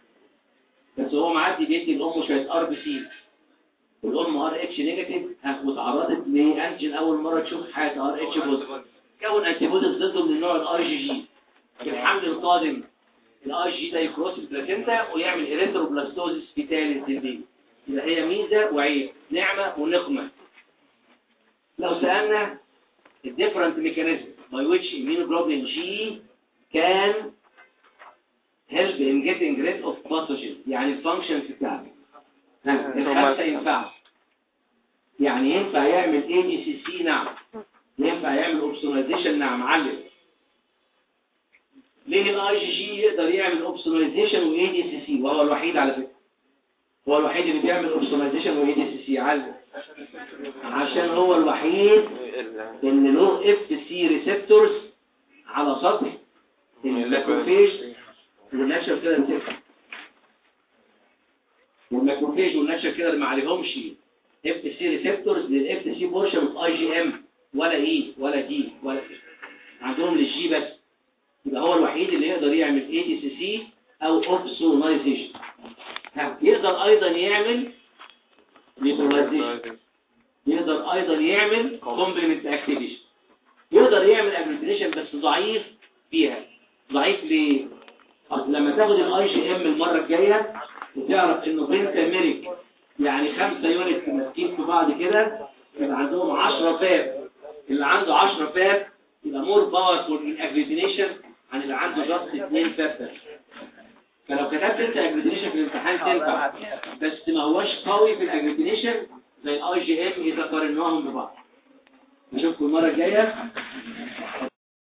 بس هو معدي بيدي الام شويه ار بي سي والام ار اتش نيجاتيف واتعرضت لانجن اول مره تشوف حاجه ار اتش بوزيتيف كون انتي بوديز ضده من النوع الار جي جي في الحمل القادم الار جي ده يكروس البلاسينتا ويعمل اريثروبلاستوزيس في ثالث البيبي يبقى هي ميزه وعيب نعمه ونقمه لو سالنا الديفرنت ميكانيزم by which immunoglobulin G can help in getting rid of pathogen يعني الفانكشنز بتاعته ها، الخمسه ينفع يعني ينفع يعمل اي دي سي سي نعم ينفع يعمل اوبسوناليزيشن نعم علم ليه الاي جي جي يقدر يعمل اوبسوناليزيشن واي دي سي سي وهو الوحيد على فكره هو الوحيد اللي بيعمل اوبسوناليزيشن واي دي سي سي علم عشان هو الوحيد ان له اف سي ريسبتورز على سطح الماكروفيج والنشر كده بتفتح والماكروفيج والنشر كده اللي ما عليهمش اف سي ريسبتورز للاف سي بورشن اوف اي جي ام ولا اي ولا دي ولا عندهم للجي بس يبقى هو الوحيد اللي يقدر يعمل اي دي سي سي او اوبسوناليزيشن يقدر ايضا يعمل نيوتراليزيشن يقدر ايضا يعمل كومبلمنت اكتيفيشن يقدر يعمل اجلوتينيشن بس ضعيف فيها ضعيف ليه أصل لما تاخد الاي جي ام المره الجايه وتعرف انه بنتاميريك يعني خمسة يونت ماسكين في بعض كده يبقى عندهم 10 فاب اللي عنده 10 فاب يبقى مور باورفول من اجلوتينيشن عن اللي عنده جاست 2 فاب بس فلو كتبت انت اجلوتينيشن في الامتحان تنفع بس ما هوش قوي في الاجلوتينيشن زي الاي جي ام اذا قارناهم ببعض نشوفكم المره الجايه